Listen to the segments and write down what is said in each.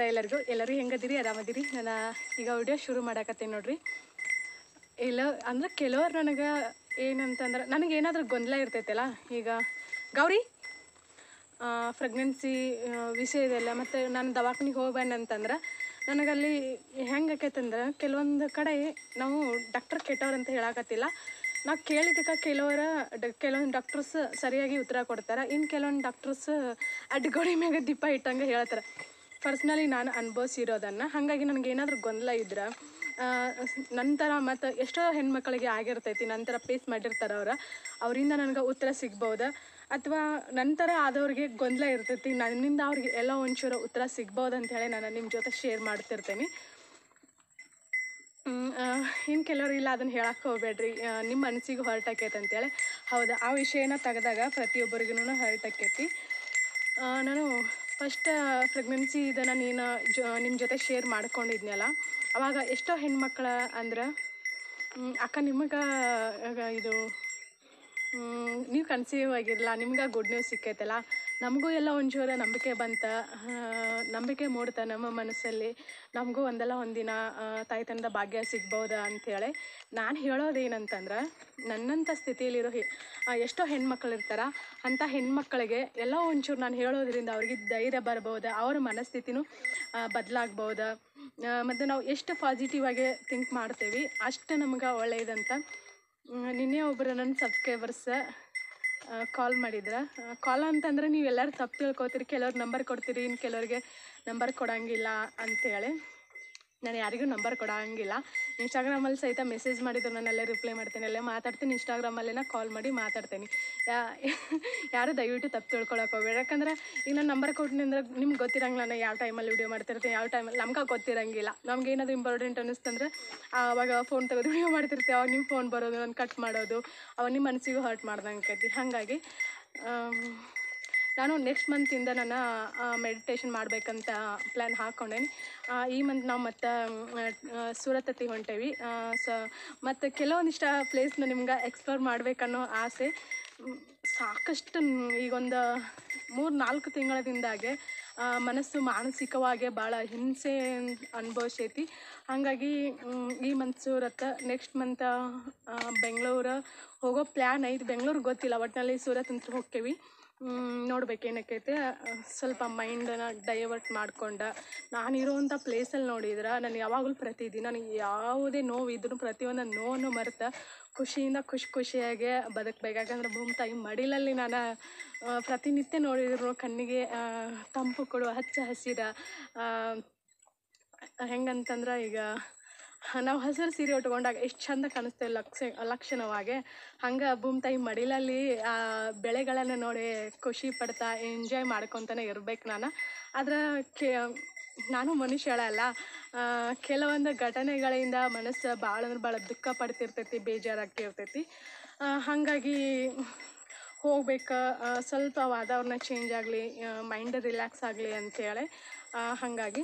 ಎಲ್ಲರಿಗೂ ಎಲ್ಲರೂ ಹೆಂಗದಿರಿ ಆರಾಮದಿರಿ ನಾನು ಈಗ ವಿಡಿಯೋ ಶುರು ಮಾಡಾಕತ್ತೀನಿ ನೋಡ್ರಿ ಇಲ್ಲ ಅಂದ್ರೆ ಕೆಲವ್ರು ನನಗೆ ಏನಂತಂದ್ರೆ ನನಗೆ ಏನಾದರೂ ಗೊಂದಲ ಇರ್ತೈತಲ್ಲ ಈಗ ಗೌರಿ ಪ್ರೆಗ್ನೆನ್ಸಿ ವಿಷಯದೆಲ್ಲ ಮತ್ತು ನಾನು ದವಾಖಾನಿಗೆ ಹೋಗ್ಬೇನೆ ಅಂತಂದ್ರೆ ನನಗಲ್ಲಿ ಹೆಂಗೆ ಆಕೈತಂದ್ರೆ ಕೆಲವೊಂದು ಕಡೆ ನಾವು ಡಾಕ್ಟರ್ ಕೆಟ್ಟವ್ರು ಅಂತ ಹೇಳಕತ್ತಿಲ್ಲ ನಾವು ಕೇಳಿದ್ದಕ್ಕೆ ಕೆಲವರ ಡ ಕೆಲವೊಂದು ಡಾಕ್ಟರ್ಸ್ ಸರಿಯಾಗಿ ಉತ್ತರ ಕೊಡ್ತಾರೆ ಇನ್ನು ಕೆಲವೊಂದು ಡಾಕ್ಟರ್ಸ್ ಅಡ್ಗೋಡಿ ಮ್ಯಾಗ ದೀಪ ಇಟ್ಟಂಗೆ ಹೇಳ್ತಾರೆ ಪರ್ಸ್ನಲಿ ನಾನು ಅನುಭವಿಸಿರೋದನ್ನು ಹಾಗಾಗಿ ನನಗೆ ಏನಾದರೂ ಗೊಂದಲ ಇದ್ರೆ ಆ, ನಂತರ ಮತ್ತು ಎಷ್ಟೋ ಹೆಣ್ಮಕ್ಳಿಗೆ ಆಗಿರ್ತೈತಿ ನಂತರ ಫೇಸ್ ಮಾಡಿರ್ತಾರೆ ಅವ್ರು ಅವರಿಂದ ನನಗೆ ಉತ್ತರ ಸಿಗ್ಬೋದು ಅಥವಾ ನಂತರ ಆದವ್ರಿಗೆ ಗೊಂದಲ ಇರ್ತೈತಿ ನನ್ನಿಂದ ಅವ್ರಿಗೆ ಎಲ್ಲ ಒಂಚೂರು ಉತ್ತರ ಸಿಗ್ಬೋದು ಅಂತ ಹೇಳಿ ನಾನು ನಿಮ್ಮ ಜೊತೆ ಶೇರ್ ಮಾಡ್ತಿರ್ತೀನಿ ಇನ್ನು ಕೆಲವರು ಇಲ್ಲ ಅದನ್ನು ಹೇಳಕ್ಕೆ ಹೋಗ್ಬೇಡ್ರಿ ಆ, ನಿಮ್ಮ ಮನಸ್ಸಿಗೆ ಹೊರಟಾಕೈತೆ ಅಂತೇಳಿ ಹೌದು ಆ ವಿಷಯನ ತೆಗೆದಾಗ ಪ್ರತಿಯೊಬ್ಬರಿಗೂ ಹೊರಟಾಕೈತಿ ಆ, ನಾನು ಫಸ್ಟ್ ಪ್ರೆಗ್ನೆನ್ಸಿ ಇದನ್ನು ನೀನು ಜೊ ನಿಮ್ಮ ಜೊತೆ ಶೇರ್ ಮಾಡ್ಕೊಂಡಿದ್ನಲ್ಲ ಅವಾಗ ಎಷ್ಟೋ ಹೆಣ್ಮಕ್ಳ ಅಂದ್ರೆ ಮ್, ಅಕ್ಕ ನಿಮಗೆ ಇದು ನೀವು ಕನ್ಸೀವ್ ಆಗಿರಲ್ಲ ನಿಮ್ಗೆ ಗುಡ್ ನ್ಯೂಸ್ ಸಿಕ್ಕೈತಲ್ಲ ನಮಗೂ ಎಲ್ಲ ಒಂಚೂರು ನಂಬಿಕೆ ಬಂತ ಆ, ನಂಬಿಕೆ ಮೂಡ್ತ ನಮ್ಮ ಮನಸ್ಸಲ್ಲಿ ನಮಗೂ ಒಂದಲ್ಲ ಒಂದಿನ ಆ, ತಾಯ್ತನದ ಭಾಗ್ಯ ಸಿಗ್ಬೋದಾ ಅಂಥೇಳಿ ನಾನು ಹೇಳೋದೇನಂತಂದ್ರೆ ನನ್ನಂಥ ಸ್ಥಿತಿಯಲ್ಲಿರೋ ಹೆ ಆ, ಎಷ್ಟೋ ಹೆಣ್ಮಕ್ಳು ಇರ್ತಾರ ಅಂಥ ಹೆಣ್ಮಕ್ಳಿಗೆ ಎಲ್ಲ ಒಂಚೂರು ನಾನು ಹೇಳೋದ್ರಿಂದ ಅವ್ರಿಗೆ ಧೈರ್ಯ ಬರ್ಬೋದು ಅವ್ರ ಮನಸ್ಥಿತಿನೂ ಬದಲಾಗ್ಬೋದು ಮತ್ತು ನಾವು ಎಷ್ಟು ಪಾಸಿಟಿವ್ ಆಗಿ ಥಿಂಕ್ ಮಾಡ್ತೇವೆ ಅಷ್ಟು ನಮ್ಗೆ ಒಳ್ಳೆಯದಂತ ಮ್, ನಿನ್ನೆ ಒಬ್ಬರು ನನ್ನ ಸಬ್ಸ್ಕ್ರೈಬರ್ಸ್ ಕಾಲ್ ಮಾಡಿದ್ರ ಕಾಲ್ ಅಂತಂದ್ರೆ ನೀವು ಎಲ್ಲರೂ ತಪ್ಪು ತಿಳ್ಕೊತೀರಿ ಕೆಲವ್ರು ನಂಬರ್ ಕೊಡ್ತೀರಿ ಇನ್ನು ಕೆಲವ್ರಿಗೆ ನಂಬರ್ ಕೊಡೋಂಗಿಲ್ಲ ಅಂತೇಳಿ ನಾನು ಯಾರಿಗೂ ನಂಬರ್ ಕೊಡೋಂಗಿಲ್ಲ ಇನ್ಸ್ಟಾಗ್ರಾಮಲ್ಲಿ ಸಹಿತ ಮೆಸೇಜ್ ಮಾಡಿದ್ರು ನಾನೆಲ್ಲ ರಿಪ್ಲೈ ಮಾಡ್ತೀನಿ ಅಲ್ಲೇ ಮಾತಾಡ್ತೀನಿ ಇನ್ಸ್ಟಾಗ್ರಾಮಲ್ಲೇನ ಕಾಲ್ ಮಾಡಿ ಮಾತಾಡ್ತೀನಿ ಯಾ ಯಾರು ದಯವಿಟ್ಟು ತಪ್ಪು ತಿಳ್ಕೊಳಕ್ಕೆ ಹೋಗ್ಬೇಡಿ ಯಾಕಂದ್ರೆ ಈಗ ನಾನು ನಂಬರ್ ಕೊಟ್ಟಿನಿ ಅಂದ್ರೆ ನಿಮ್ಗೆ ಗೊತ್ತಿರಂಗಿಲ್ಲ ನಾನು ಯಾವ ಟೈಮಲ್ಲಿ ವಿಡಿಯೋ ಮಾಡ್ತಿರ್ತೀನಿ ಯಾವ ಟೈಮಲ್ಲಿ ನಮ್ಗೆ ಗೊತ್ತಿರಂಗಿಲ್ಲ ನಮ್ಗೆ ಏನಾದರೂ ಇಂಪಾರ್ಟೆಂಟ್ ಅನ್ನಿಸ್ತಂದ್ರೆ ಆವಾಗ ಫೋನ್ ತೆಗೆದು ವಿಡಿಯೋ ಮಾಡ್ತಿರ್ತೀವಿ ಅವಾಗ ನಿಮ್ಮ ಫೋನ್ ಬರೋದು ನಾನು ಕಟ್ ಮಾಡೋದು ಅವಾಗ ನಿಮ್ಮ ಮನಸ್ಸಿಗೂ ಹರ್ಟ್ ಮಾಡ್ದಂಗೆ ಆಕೈತಿ ಹಾಗಾಗಿ ಆಮ್, ನಾನು ನೆಕ್ಸ್ಟ್ ಮಂತಿಂದ ನಾನು ಮೆಡಿಟೇಷನ್ ಮಾಡಬೇಕಂತ ಪ್ಲ್ಯಾನ್ ಹಾಕ್ಕೊಂಡೇನಿ ಆ, ಈ ಮಂತ್ ನಾವು ಮತ್ತು ಸೂರತತ್ತಿ ಹೊಂಟೇವಿ ಸೊ ಮತ್ತು ಕೆಲವೊಂದಿಷ್ಟ ಪ್ಲೇಸ್ನ ನಿಮ್ಗೆ ಎಕ್ಸ್ಪ್ಲೋರ್ ಮಾಡ್ಬೇಕನ್ನೋ ಆಸೆ ಮ್, ಸಾಕಷ್ಟು ನ್- ಈಗೊಂದು ಮೂರು ನಾಲ್ಕು ತಿಂಗಳದಿಂದಾಗೆ ಆ, ಮನಸ್ಸು ಮಾನಸಿಕವಾಗಿ ಭಾಳ ಹಿಂಸೆ ಅನುಭವಿಸೈತಿ ಹಾಗಾಗಿ ಮ್, ಈ month Surat next month Bengaluru ಹೋಗೋ ಪ್ಲ್ಯಾನ್ ಐತಿ ಬೆಂಗಳೂರು ಗೊತ್ತಿಲ್ಲ ಒಟ್ಟಿನಲ್ಲಿ ಸೂರತ್ ಅಂತ ಹೋಕ್ಕೇವಿ ನೋಡ್ಬೇಕು ಏನಕ್ಕೈತೆ ಸ್ವಲ್ಪ ಮೈಂಡನ್ನ ಡೈವರ್ಟ್ ಮಾಡ್ಕೊಂಡು ನಾನಿರುವಂಥ ಪ್ಲೇಸಲ್ಲಿ ನೋಡಿದ್ರೆ ನಾನು ಯಾವಾಗಲೂ ಪ್ರತಿದಿನ ನನಗೆ ಯಾವುದೇ ನೋವಿದ್ರು ಪ್ರತಿಯೊಂದು ನೋವನ್ನು ಮರೆತ ಖುಷಿಯಿಂದ ಖುಷಿ ಖುಷಿಯಾಗಿ ಬದುಕಬೇಕು ಯಾಕಂದ್ರೆ ಭೂಮಿ ತಾಯಿ ಮಡಿಲಲ್ಲಿ ನಾನು ಆ, ಪ್ರತಿನಿತ್ಯ ನೋಡಿದ್ರು ಕಣ್ಣಿಗೆ ಆ, ತಂಪು ಕೊಡುವ ಹಚ್ಚ ಹಸಿರ ಆ, ಹೆಂಗಂತಂದ್ರೆ ಈಗ ನಾವು ಹಸಿರು ಸೀರೆ ಉಟ್ಕೊಂಡಾಗ ಎಷ್ಟು ಚಂದ ಕಾಣಿಸ್ತೇವೆ ಲಕ್ಷ ಲಕ್ಷಣವಾಗಿ ಹಂಗೆ ಭೂಮಿ ತಾಯಿ ಮಡಿಲಲ್ಲಿ ಆ ಬೆಳೆಗಳನ್ನು ನೋಡಿ ಖುಷಿ ಪಡ್ತಾ ಎಂಜಾಯ್ ಮಾಡ್ಕೊತಾನೆ ಇರ್ಬೇಕು ನಾನು ಆದ್ರೆ ಕೆ ನಾನು ಮನುಷ್ಯಳ ಅಲ್ಲ ಆ, ಕೆಲವೊಂದು ಘಟನೆಗಳಿಂದ ಮನಸ್ಸು ಭಾಳ ಅಂದ್ರೆ ಭಾಳ ದುಃಖ ಪಡ್ತಿರ್ತೈತಿ ಬೇಜಾರಾಗ್ತಿರ್ತೈತಿ ಆ, ಹಾಗಾಗಿ ಹೋಗ್ಬೇಕು ಆ, ಸ್ವಲ್ಪ ವಾತಾವರಣ ಚೇಂಜ್ ಆಗಲಿ ಮೈಂಡ್ ರಿಲ್ಯಾಕ್ಸ್ ಆಗಲಿ ಅಂತೇಳಿ ಆ, ಹಾಗಾಗಿ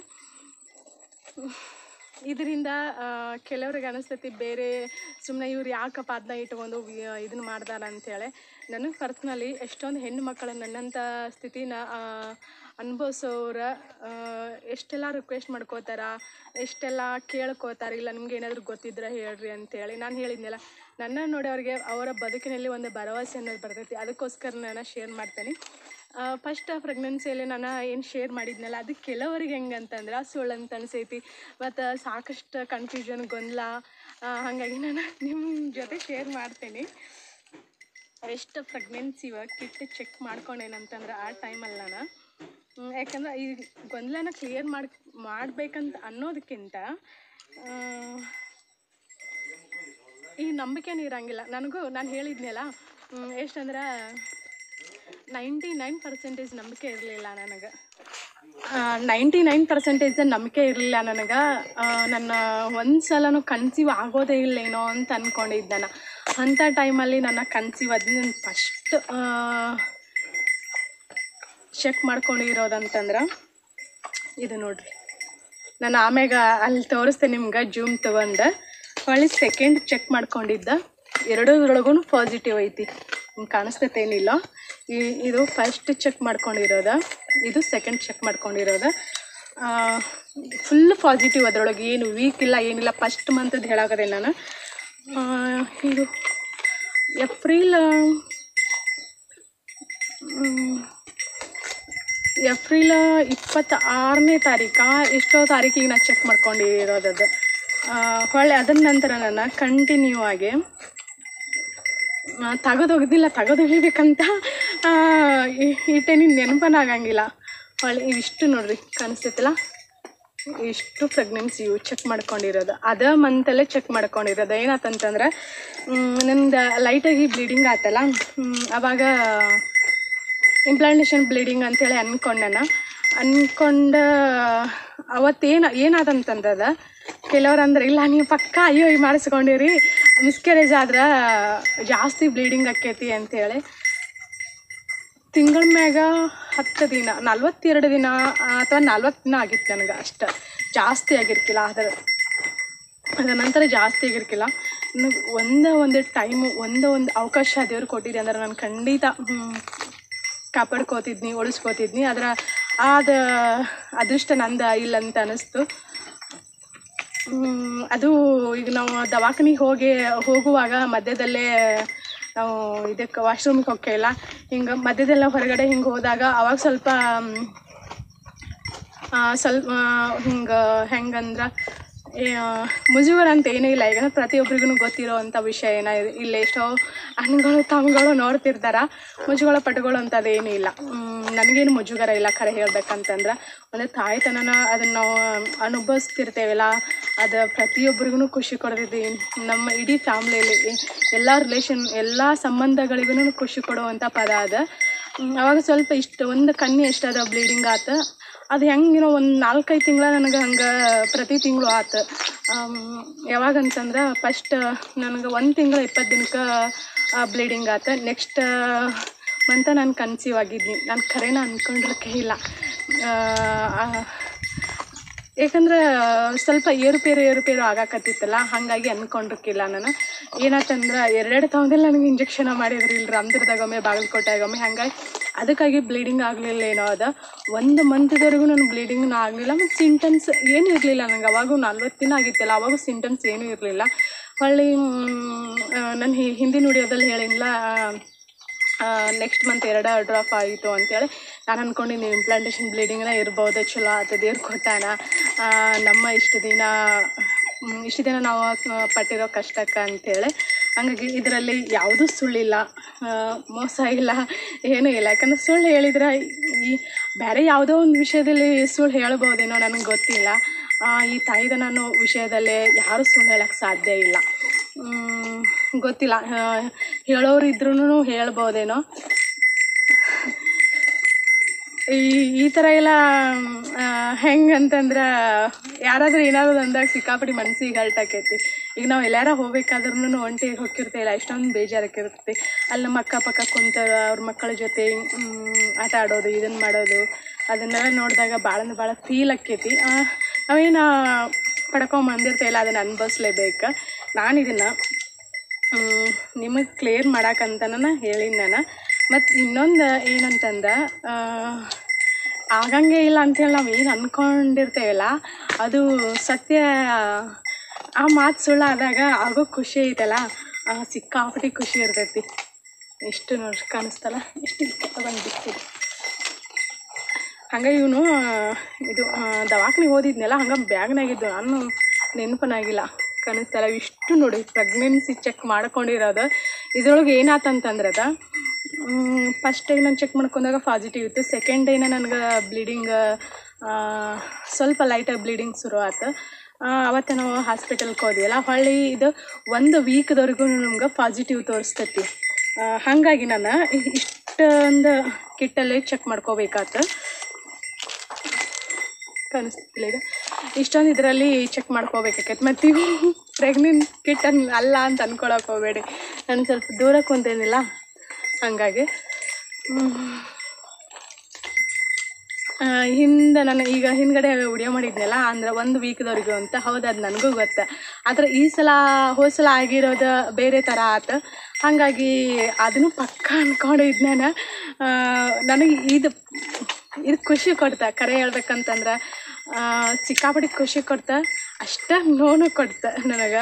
ಇದರಿಂದ ಕೆಲವ್ರಿಗೆ ಅನಿಸ್ತೈತಿ ಬೇರೆ ಸುಮ್ಮನೆ ಇವ್ರು ಯಾಕಪ್ಪ ಅದನ್ನ ಇಟ್ಕೊಂಡು ಇದನ್ನ ಮಾಡ್ದಾರ ಅಂತೇಳಿ ನನಗೆ ಪರ್ಸ್ನಲಿ ಎಷ್ಟೊಂದು ಹೆಣ್ಣು ಮಕ್ಕಳು ನನ್ನಂಥ ಸ್ಥಿತಿನ ಅನುಭವಿಸೋರ ಎಷ್ಟೆಲ್ಲ ರಿಕ್ವೆಸ್ಟ್ ಮಾಡ್ಕೋತಾರ ಎಷ್ಟೆಲ್ಲ ಕೇಳ್ಕೋತಾರೆ ಇಲ್ಲ ನಿಮ್ಗೆ ಏನಾದರೂ ಗೊತ್ತಿದ್ರೆ ಹೇಳ್ರಿ ಅಂತೇಳಿ ನಾನು ಹೇಳಿದ್ನಲ್ಲ ನನ್ನ ನೋಡಿ ಅವ್ರಿಗೆ ಅವರ ಬದುಕಿನಲ್ಲಿ ಒಂದು ಭರವಸೆ ಅನ್ನೋದು ಬರ್ತೈತಿ ಅದಕ್ಕೋಸ್ಕರ ನಾನು ಶೇರ್ ಮಾಡ್ತೇನೆ ಫಸ್ಟ್ ಪ್ರೆಗ್ನೆನ್ಸಿಯಲ್ಲಿ ನಾನು ಏನು ಶೇರ್ ಮಾಡಿದ್ನಲ್ಲ ಅದು ಕೆಲವರಿಗೆ ಹೆಂಗಂತಂದ್ರೆ ಸುಳ್ಳು ಅಂತ ಅನಿಸೈತಿ ಮತ್ತು ಸಾಕಷ್ಟು ಕನ್ಫ್ಯೂಷನ್ ಗೊಂದಲ ಆ, ಹಾಗಾಗಿ ನಾನು ನಿಮ್ಮ ಜೊತೆ ಶೇರ್ ಮಾಡ್ತೀನಿ ಎಷ್ಟು ಪ್ರೆಗ್ನೆನ್ಸಿ ಕಿಟ್ ಚೆಕ್ ಮಾಡ್ಕೊಂಡೇನಂತಂದ್ರೆ ಆ ಟೈಮಲ್ಲಿ ನಾನು ಹ್ಮ್, ಯಾಕಂದ್ರೆ ಈ ಗೊಂದಲನ ಕ್ಲಿಯರ್ ಮಾಡಿ ಮಾಡ್ಬೇಕಂತ ಅನ್ನೋದಕ್ಕಿಂತ ಆ, ಈ ನಂಬಿಕೆನೇ ಇರಂಗಿಲ್ಲ ನನಗೂ ನಾನು ಹೇಳಿದ್ನಲ್ಲ ಹ್ಮ್, ಎಷ್ಟಂದ್ರೆ ನೈಂಟಿ ನೈನ್ ಪರ್ಸೆಂಟೇಜ್ ನಂಬಿಕೆ ಇರಲಿಲ್ಲ ನನಗೆ ನೈಂಟಿ ನೈನ್ ಪರ್ಸೆಂಟೇಜ್ ನಂಬಿಕೆ ಇರಲಿಲ್ಲ ನನಗೆ ನನ್ನ ಒಂದು ಸಲನೂ ಕನ್ಸೀವ್ ಆಗೋದೇ ಇಲ್ಲೇನೋ ಅಂತ ಅಂದ್ಕೊಂಡಿದ್ದೆ ನಾನು ಅಂಥ ಟೈಮಲ್ಲಿ ನನ್ನ ಕನ್ಸೀವ್ ಅದನ್ನ ಫಸ್ಟ್ ಚೆಕ್ ಮಾಡ್ಕೊಂಡಿರೋದಂತಂದ್ರೆ ಇದು ನೋಡ್ರಿ ನಾನು ಆಮ್ಯಾಗ ಅಲ್ಲಿ ತೋರಿಸ್ತೇನೆ ನಿಮ್ಗೆ ಜೂಮ್ ತೊಗೊಂಡು ಹೊಳ್ಳಿ ಸೆಕೆಂಡ್ ಚೆಕ್ ಮಾಡ್ಕೊಂಡಿದ್ದ ಎರಡರೊಳಗೂ ಪಾಸಿಟಿವ್ ಐತಿ ನಿಮ್ಗೆ ಕಾಣಿಸ್ತೈತೆ ಏನಿಲ್ಲ ಈ ಇದು ಫಸ್ಟ್ ಚೆಕ್ ಮಾಡ್ಕೊಂಡಿರೋದ ಇದು ಸೆಕೆಂಡ್ ಚೆಕ್ ಮಾಡ್ಕೊಂಡಿರೋದ ಫುಲ್ ಪಾಸಿಟಿವ್ ಅದರೊಳಗೆ ಏನು ವೀಕ್ ಇಲ್ಲ ಏನಿಲ್ಲ ಫಸ್ಟ್ ಮಂತದ್ದು ಹೇಳಾಕದೆ ನಾನು ಆ, ಇದು ಏಪ್ರಿಲ್ ಮ್, ಏಪ್ರಿಲ್ ಇಪ್ಪತ್ತ ಆರನೇ ತಾರೀಕ ಎಷ್ಟೋ ತಾರೀಕಿಗೆ ನಾನು ಚೆಕ್ ಮಾಡ್ಕೊಂಡಿರೋದದ್ದು ಹೊಳ್ಳೆ ಅದರ ನಂತರ ನಾನು ಕಂಟಿನ್ಯೂ ಆಗಿ ತೆಗೆದೊಗ್ದಿಲ್ಲ ತೆಗೆದೊಗಿಬೇಕಂತ ಇಟ್ಟೇನಿ ನೆನಪನಾಗಂಗಿಲ್ಲ ಹೊಳ್ಳಿ ಇವಿಷ್ಟು ನೋಡ್ರಿ ಕಾಣಿಸ್ತೈತಲ್ಲ ಇಷ್ಟು ಪ್ರೆಗ್ನೆನ್ಸಿ ಇವು ಚೆಕ್ ಮಾಡ್ಕೊಂಡಿರೋದು ಅದ ಮಂತಲ್ಲೇ ಚೆಕ್ ಮಾಡ್ಕೊಂಡಿರೋದು ಏನಾತಂತಂದ್ರೆ ನಂದು ಲೈಟಾಗಿ ಬ್ಲೀಡಿಂಗ್ ಆತಲ್ಲ ಹ್ಮ್, ಅವಾಗ ಇಂಪ್ಲಾಂಟೇಷನ್ ಬ್ಲೀಡಿಂಗ್ ಅಂತೇಳಿ ಅನ್ಕೊಂಡೆ ನಾನು ಅನ್ಕೊಂಡ ಅವತ್ತೇನು ಏನಾದಂತಂದದ ಕೆಲವ್ರು ಅಂದ್ರೆ ಇಲ್ಲ ನೀವು ಪಕ್ಕ ಅಯ್ಯೋ ಈ ಮಾಡಿಸ್ಕೊಂಡಿರಿ ಮಿಸ್ಕ್ಯಾರೇಜ್ ಆದ್ರೆ ಜಾಸ್ತಿ ಬ್ಲೀಡಿಂಗ್ ಆಕೈತಿ ಅಂತೇಳಿ ತಿಂಗಳ ಮ್ಯಾಗ ಹತ್ತು ದಿನ ನಲ್ವತ್ತೆರಡು ದಿನ ಅಥವಾ ನಲ್ವತ್ತು ದಿನ ಆಗಿತ್ತು ನನಗೆ ಅಷ್ಟು ಜಾಸ್ತಿ ಆಗಿರ್ಕಿಲ್ಲ ಅದರ ಅದರ ನಂತರ ಜಾಸ್ತಿ ಆಗಿರ್ಕಿಲ್ಲ ನನಗೆ ಒಂದೇ ಒಂದು ಟೈಮು ಒಂದೇ ಒಂದು ಅವಕಾಶ ದೇವ್ರು ಕೊಟ್ಟಿದೆ ಅಂದ್ರೆ ನಾನು ಖಂಡಿತ ಹ್ಮ್, ಕಾಪಾಡ್ಕೋತಿದ್ನಿ ಉಳಿಸ್ಕೋತಿದ್ನಿ ಅದರ ಆದ ಅದೃಷ್ಟ ನಂದ ಇಲ್ಲ ಅಂತ ಅನ್ನಿಸ್ತು ಹ್ಮ್, ಅದು ಈಗ ನಾವು ದವಾಖಾನಿಗೆ ಹೋಗಿ ಹೋಗುವಾಗ ಮಧ್ಯದಲ್ಲೇ ನಾವು ಇದಕ್ಕೆ ವಾಶ್ರೂಮಿಗೆ ಹೋಗ್ತಿಲ್ಲ ಹಿಂಗೆ ಮಧ್ಯದೆಲ್ಲ ಹೊರಗಡೆ ಹಿಂಗೆ ಹೋದಾಗ ಅವಾಗ ಸ್ವಲ್ಪ ಮ್, ಆ, ಸ್ವಲ್ಪ ಹಿಂಗೆ ಹೆಂಗಂದ್ರೆ ಏ, ಮುಜುಗರ ಅಂತ ಏನೂ ಇಲ್ಲ ಈಗ ಪ್ರತಿಯೊಬ್ಬರಿಗೂ ಗೊತ್ತಿರೋ ಅಂಥ ವಿಷಯ ಏನ ಇಲ್ಲ ಎಷ್ಟೋ ಅಣ್ಣಗಳು ತಮ್ಮಗಳು ನೋಡ್ತಿರ್ತಾರ ಮುಜುಗರ ಪಟಗಳು ಅಂತ ಅದೇನೂ ಇಲ್ಲ ಮ್, ನನಗೇನು ಮುಜುಗರ ಇಲ್ಲ ಖರೆ ಹೇಳ್ಬೇಕಂತಂದ್ರೆ ಒಂದು ತಾಯ್ತನನ ಅದನ್ನು ನಾವು ಅನುಭವಿಸ್ತಿರ್ತೇವಲ್ಲ ಅದು ಪ್ರತಿಯೊಬ್ಬರಿಗೂ ಖುಷಿ ಕೊಡ್ತೈತಿ ನಮ್ಮ ಇಡೀ ಫ್ಯಾಮ್ಲಿಯಲ್ಲಿ ಎಲ್ಲ ರಿಲೇಷನ್ ಎಲ್ಲ ಸಂಬಂಧಗಳಿಗೂ ಖುಷಿ ಕೊಡುವಂಥ ಪದ ಅದ ಮ್, ಅವಾಗ ಸ್ವಲ್ಪ ಇಷ್ಟು ಒಂದು ಕಣ್ಣಿ ಎಷ್ಟದ ಬ್ಲೀಡಿಂಗ್ ಆತ ಅದು ಹೆಂಗಿನೋ ಒಂದು ನಾಲ್ಕೈದು ತಿಂಗಳ ನನಗೆ ಹಂಗೆ ಪ್ರತಿ ತಿಂಗಳು ಆತು ಯಾವಾಗ ಅಂತಂದ್ರೆ ಫಸ್ಟ್ ನನಗೆ ಒಂದು ತಿಂಗಳ ಇಪ್ಪತ್ತು ದಿನಕ್ಕೆ ಬ್ಲೀಡಿಂಗ್ ಆತು ನೆಕ್ಸ್ಟ್ ಮಂತ ನಾನು ಕನ್ಸೀವ್ ಆಗಿದ್ನಿ ನಾನು ಖರೇನ ಅಂದ್ಕೊಂಡಿರಕ್ಕೆ ಇಲ್ಲ ಆ, ಯಾಕಂದ್ರೆ ಸ್ವಲ್ಪ ಏರುಪೇರು ಏರುಪೇರು ಆಗಾಕತ್ತಿತ್ತಲ್ಲ ಹಾಗಾಗಿ ಅನ್ಕೊಂಡಿರ್ಕಿಲ್ಲ ನಾನು ಏನಾತಂದ್ರೆ ಎರಡೆರಡು ತಗೊಂಡೆಲ್ಲ ನನಗೆ ಇಂಜೆಕ್ಷನ್ ಮಾಡಿದ್ರಿ ಇಲ್ರಿ ಅಂದ್ರದಾಗೊಮ್ಮೆ ಬಾಗಲಕೋಟೆಗೊಮ್ಮೆ ಹಾಗಾಗಿ ಅದಕ್ಕಾಗಿ ಬ್ಲೀಡಿಂಗ್ ಆಗಲಿಲ್ಲ ಏನೋ ಅದು ಒಂದು ಮಂತ್ದವರೆಗೂ ನಾನು ಬ್ಲೀಡಿಂಗ್ನೂ ಆಗಲಿಲ್ಲ ಮತ್ತು ಸಿಂಟಮ್ಸ್ ಏನೂ ಇರಲಿಲ್ಲ ನನಗೆ ಅವಾಗೂ ನಲ್ವತ್ತು ದಿನ ಆಗಿತ್ತಲ್ಲ ಅವಾಗೂ ಸಿಂಟಮ್ಸ್ ಏನೂ ಇರಲಿಲ್ಲ ಹೊಳ್ಳಿ ನಾನು ಹಿಂದಿನ ವಿಡಿಯೋದಲ್ಲಿ ಹೇಳಿಲ್ಲ ನೆಕ್ಸ್ಟ್ ಮಂತ್ ಎರಡು ಡ್ರಾಪ್ ಆಯಿತು ಅಂತೇಳಿ ನಾನು ಅಂದ್ಕೊಂಡಿನಿ ಇಂಪ್ಲಾಂಟೇಷನ್ ಬ್ಲೀಡಿಂಗ್ನ ಇರ್ಬೋದು ಚಲೋ ಆತ ದೇವ್ರು ಕೊಟ್ಟಾನ ಆ, ನಮ್ಮ ಇಷ್ಟು ದಿನ ಮ್, ಇಷ್ಟು ದಿನ ನಾವು ಆ, ಪಟ್ಟಿರೋ ಕಷ್ಟಕ್ಕೆ ಅಂತೇಳಿ ಹಂಗಾಗಿ ಇದರಲ್ಲಿ ಯಾವುದೂ ಸುಳ್ಳಿಲ್ಲ ಆ, ಮೋಸ ಇಲ್ಲ ಏನೂ ಇಲ್ಲ ಯಾಕಂದ್ರೆ ಸುಳ್ಳು ಹೇಳಿದ್ರೆ ಈ ಬೇರೆ ಯಾವುದೋ ಒಂದು ವಿಷಯದಲ್ಲಿ ಸುಳ್ಳು ಹೇಳ್ಬೋದೇನೋ ನನಗೆ ಗೊತ್ತಿಲ್ಲ ಆ, ಈ ತಾಯಿದ ನಾನು ವಿಷಯದಲ್ಲೇ ಯಾರೂ ಸುಳ್ಳು ಹೇಳಕ್ಕೆ ಸಾಧ್ಯ ಇಲ್ಲ ಮ್, ಗೊತ್ತಿಲ್ಲ ಆ, ಹೇಳೋರು ಇದ್ರೂ ಹೇಳ್ಬೋದೇನೋ ಈ ಈ ಥರ ಎಲ್ಲ ಹೆಂಗೆ ಅಂತಂದ್ರೆ ಯಾರಾದ್ರೂ ಏನಾದ್ರು ಅಂದಾಗ ಸಿಕ್ಕಾಪಟ್ಟಿ ಮನ್ಸಿಗೆ ಹರ್ಟ್ ಆಕೈತಿ ಈಗ ನಾವು ಎಲ್ಲಾರ ಹೋಗ್ಬೇಕಾದ್ರೂ ಒಂಟಿ ಹೋಗಿರ್ತೀವಿಲ್ಲ ಎಷ್ಟೊಂದು ಬೇಜಾರಾಕಿರ್ತೈತಿ ಅಲ್ಲಿ ನಮ್ಮ ಅಕ್ಕಪಕ್ಕ ಕುಂತ ಅವ್ರ ಮಕ್ಕಳ ಜೊತೆ ಮ್, ಆಟ ಆಡೋದು ಇದನ್ನು ಮಾಡೋದು ಅದನ್ನೆಲ್ಲ ನೋಡಿದಾಗ ಭಾಳ ಅಂದ್ರೆ ಭಾಳ ಫೀಲ್ ಆಕೈತಿ ಆ, ನಾವೇನು ಪಡ್ಕೊಂಬಂದಿರ್ತೇವಲ್ಲ ಅದನ್ನು ಅನುಭವಿಸ್ಲೇಬೇಕು ನಾನು ಇದನ್ನು ನಿಮಗೆ ಕ್ಲಿಯರ್ ಮಾಡಕ್ಕಂತನ ಹೇಳಿನಿ ನಾನು ಮತ್ತು ಇನ್ನೊಂದು ಏನಂತಂದ ಆ, ಆಗಂಗೆ ಇಲ್ಲ ಅಂತೇಳಿ ನಾವು ಏನು ಅಂದ್ಕೊಂಡಿರ್ತೇವಲ್ಲ ಅದು ಸತ್ಯ ಆ ಮಾತು ಸುಳ್ಳಾದಾಗ ಆಗೋ ಖುಷಿ ಐತಲ್ಲ ಆ, ಸಿಕ್ಕಾಪಟ್ಟಿ ಖುಷಿ ಇರ್ತೈತಿ ಎಷ್ಟು ನೋಡ್ರಿ ಕಾಣಿಸ್ತಲ್ಲ ಎಷ್ಟು ಬಂದು ಬಿಟ್ಟಿದೆ ಹಂಗೆ ಇವನು ಇದು ಆ, ದವಾಖಾನಿಗೆ ಓದಿದ್ನಲ್ಲ ಹಂಗೆ ಬ್ಯಾಗ್ನಾಗಿದ್ದು ನಾನು ನೆನಪನಾಗಿಲ್ಲ ಕಾಣಿಸ್ತಲ್ಲ ಇಷ್ಟು ನೋಡಿ ಪ್ರೆಗ್ನೆನ್ಸಿ ಚೆಕ್ ಮಾಡ್ಕೊಂಡಿರೋದು ಇದ್ರೊಳಗೆ ಏನಾತಂತಂದ್ರೆ ಅದ ಫಸ್ಟ್ ಡೇ ನಾನು ಚೆಕ್ ಮಾಡ್ಕೊಂಡಾಗ ಪಾಸಿಟಿವ್ ಇತ್ತು ಸೆಕೆಂಡ್ ಡೇನ ನನಗೆ ಬ್ಲೀಡಿಂಗ್ ಸ್ವಲ್ಪ ಲೈಟಾಗಿ ಬ್ಲೀಡಿಂಗ್ ಶುರು ಆಯ್ತು ಅವತ್ತು ನಾವು ಹಾಸ್ಪಿಟಲ್ಗೆ ಹೋದ್ವಲ್ಲ ಹೊಳ್ಳಿ ಇದು ಒಂದು ವೀಕ್ದವರೆಗೂ ನಮ್ಗೆ ಪಾಸಿಟಿವ್ ತೋರಿಸ್ತೈತಿ ಆ, ಹಾಗಾಗಿ ನಾನು ಇಷ್ಟೊಂದು ಕಿಟ್ಟಲ್ಲಿ ಚೆಕ್ ಮಾಡ್ಕೋಬೇಕಾತು ಕಾಣಿಸ್ತಿಲ್ಲ ಇದು ಇಷ್ಟೊಂದು ಇದರಲ್ಲಿ ಚೆಕ್ ಮಾಡ್ಕೋಬೇಕಾಕೈತೆ ಮತ್ತು ಇವು ಪ್ರೆಗ್ನೆಂಟ್ ಕಿಟ್ ಅನ್ ಅಲ್ಲ ಅಂತ ಅನ್ಕೊಳಕ್ಕೆ ಹೋಗಬೇಡಿ ನಾನು ಸ್ವಲ್ಪ ದೂರ ಕುಂತೇನಿಲ್ಲ ಹಾಗಾಗಿ ಹಿಂದೆ ನಾನು ಈಗ ಹಿಂದ್ಗಡೆ ವಿಡಿಯೋ ಮಾಡಿದ್ನಲ್ಲ ಅಂದ್ರೆ ಒಂದು ವೀಕ್ದವ್ರಿಗೂ ಅಂತ ಹೌದು ಅದು ನನಗೂ ಗೊತ್ತು ಆದರೆ ಈ ಸಲ ಹೋದ ಸಲ ಆಗಿರೋದು ಬೇರೆ ಥರ ಆತು ಹಾಗಾಗಿ ಅದನ್ನು ಪಕ್ಕ ಅನ್ಕೊಂಡಿದ್ದು ನಾನು ಆ, ನನಗೆ ಇದು ಇದು ಖುಷಿ ಕೊಡ್ತಾ ಕರೆ ಹೇಳ್ಬೇಕಂತಂದ್ರೆ ಸಿಕ್ಕಾಪಟ್ಟೆ ಖುಷಿ ಕೊಡ್ತ ಅಷ್ಟ ನೋವು ಕೊಡ್ತ ನನಗೆ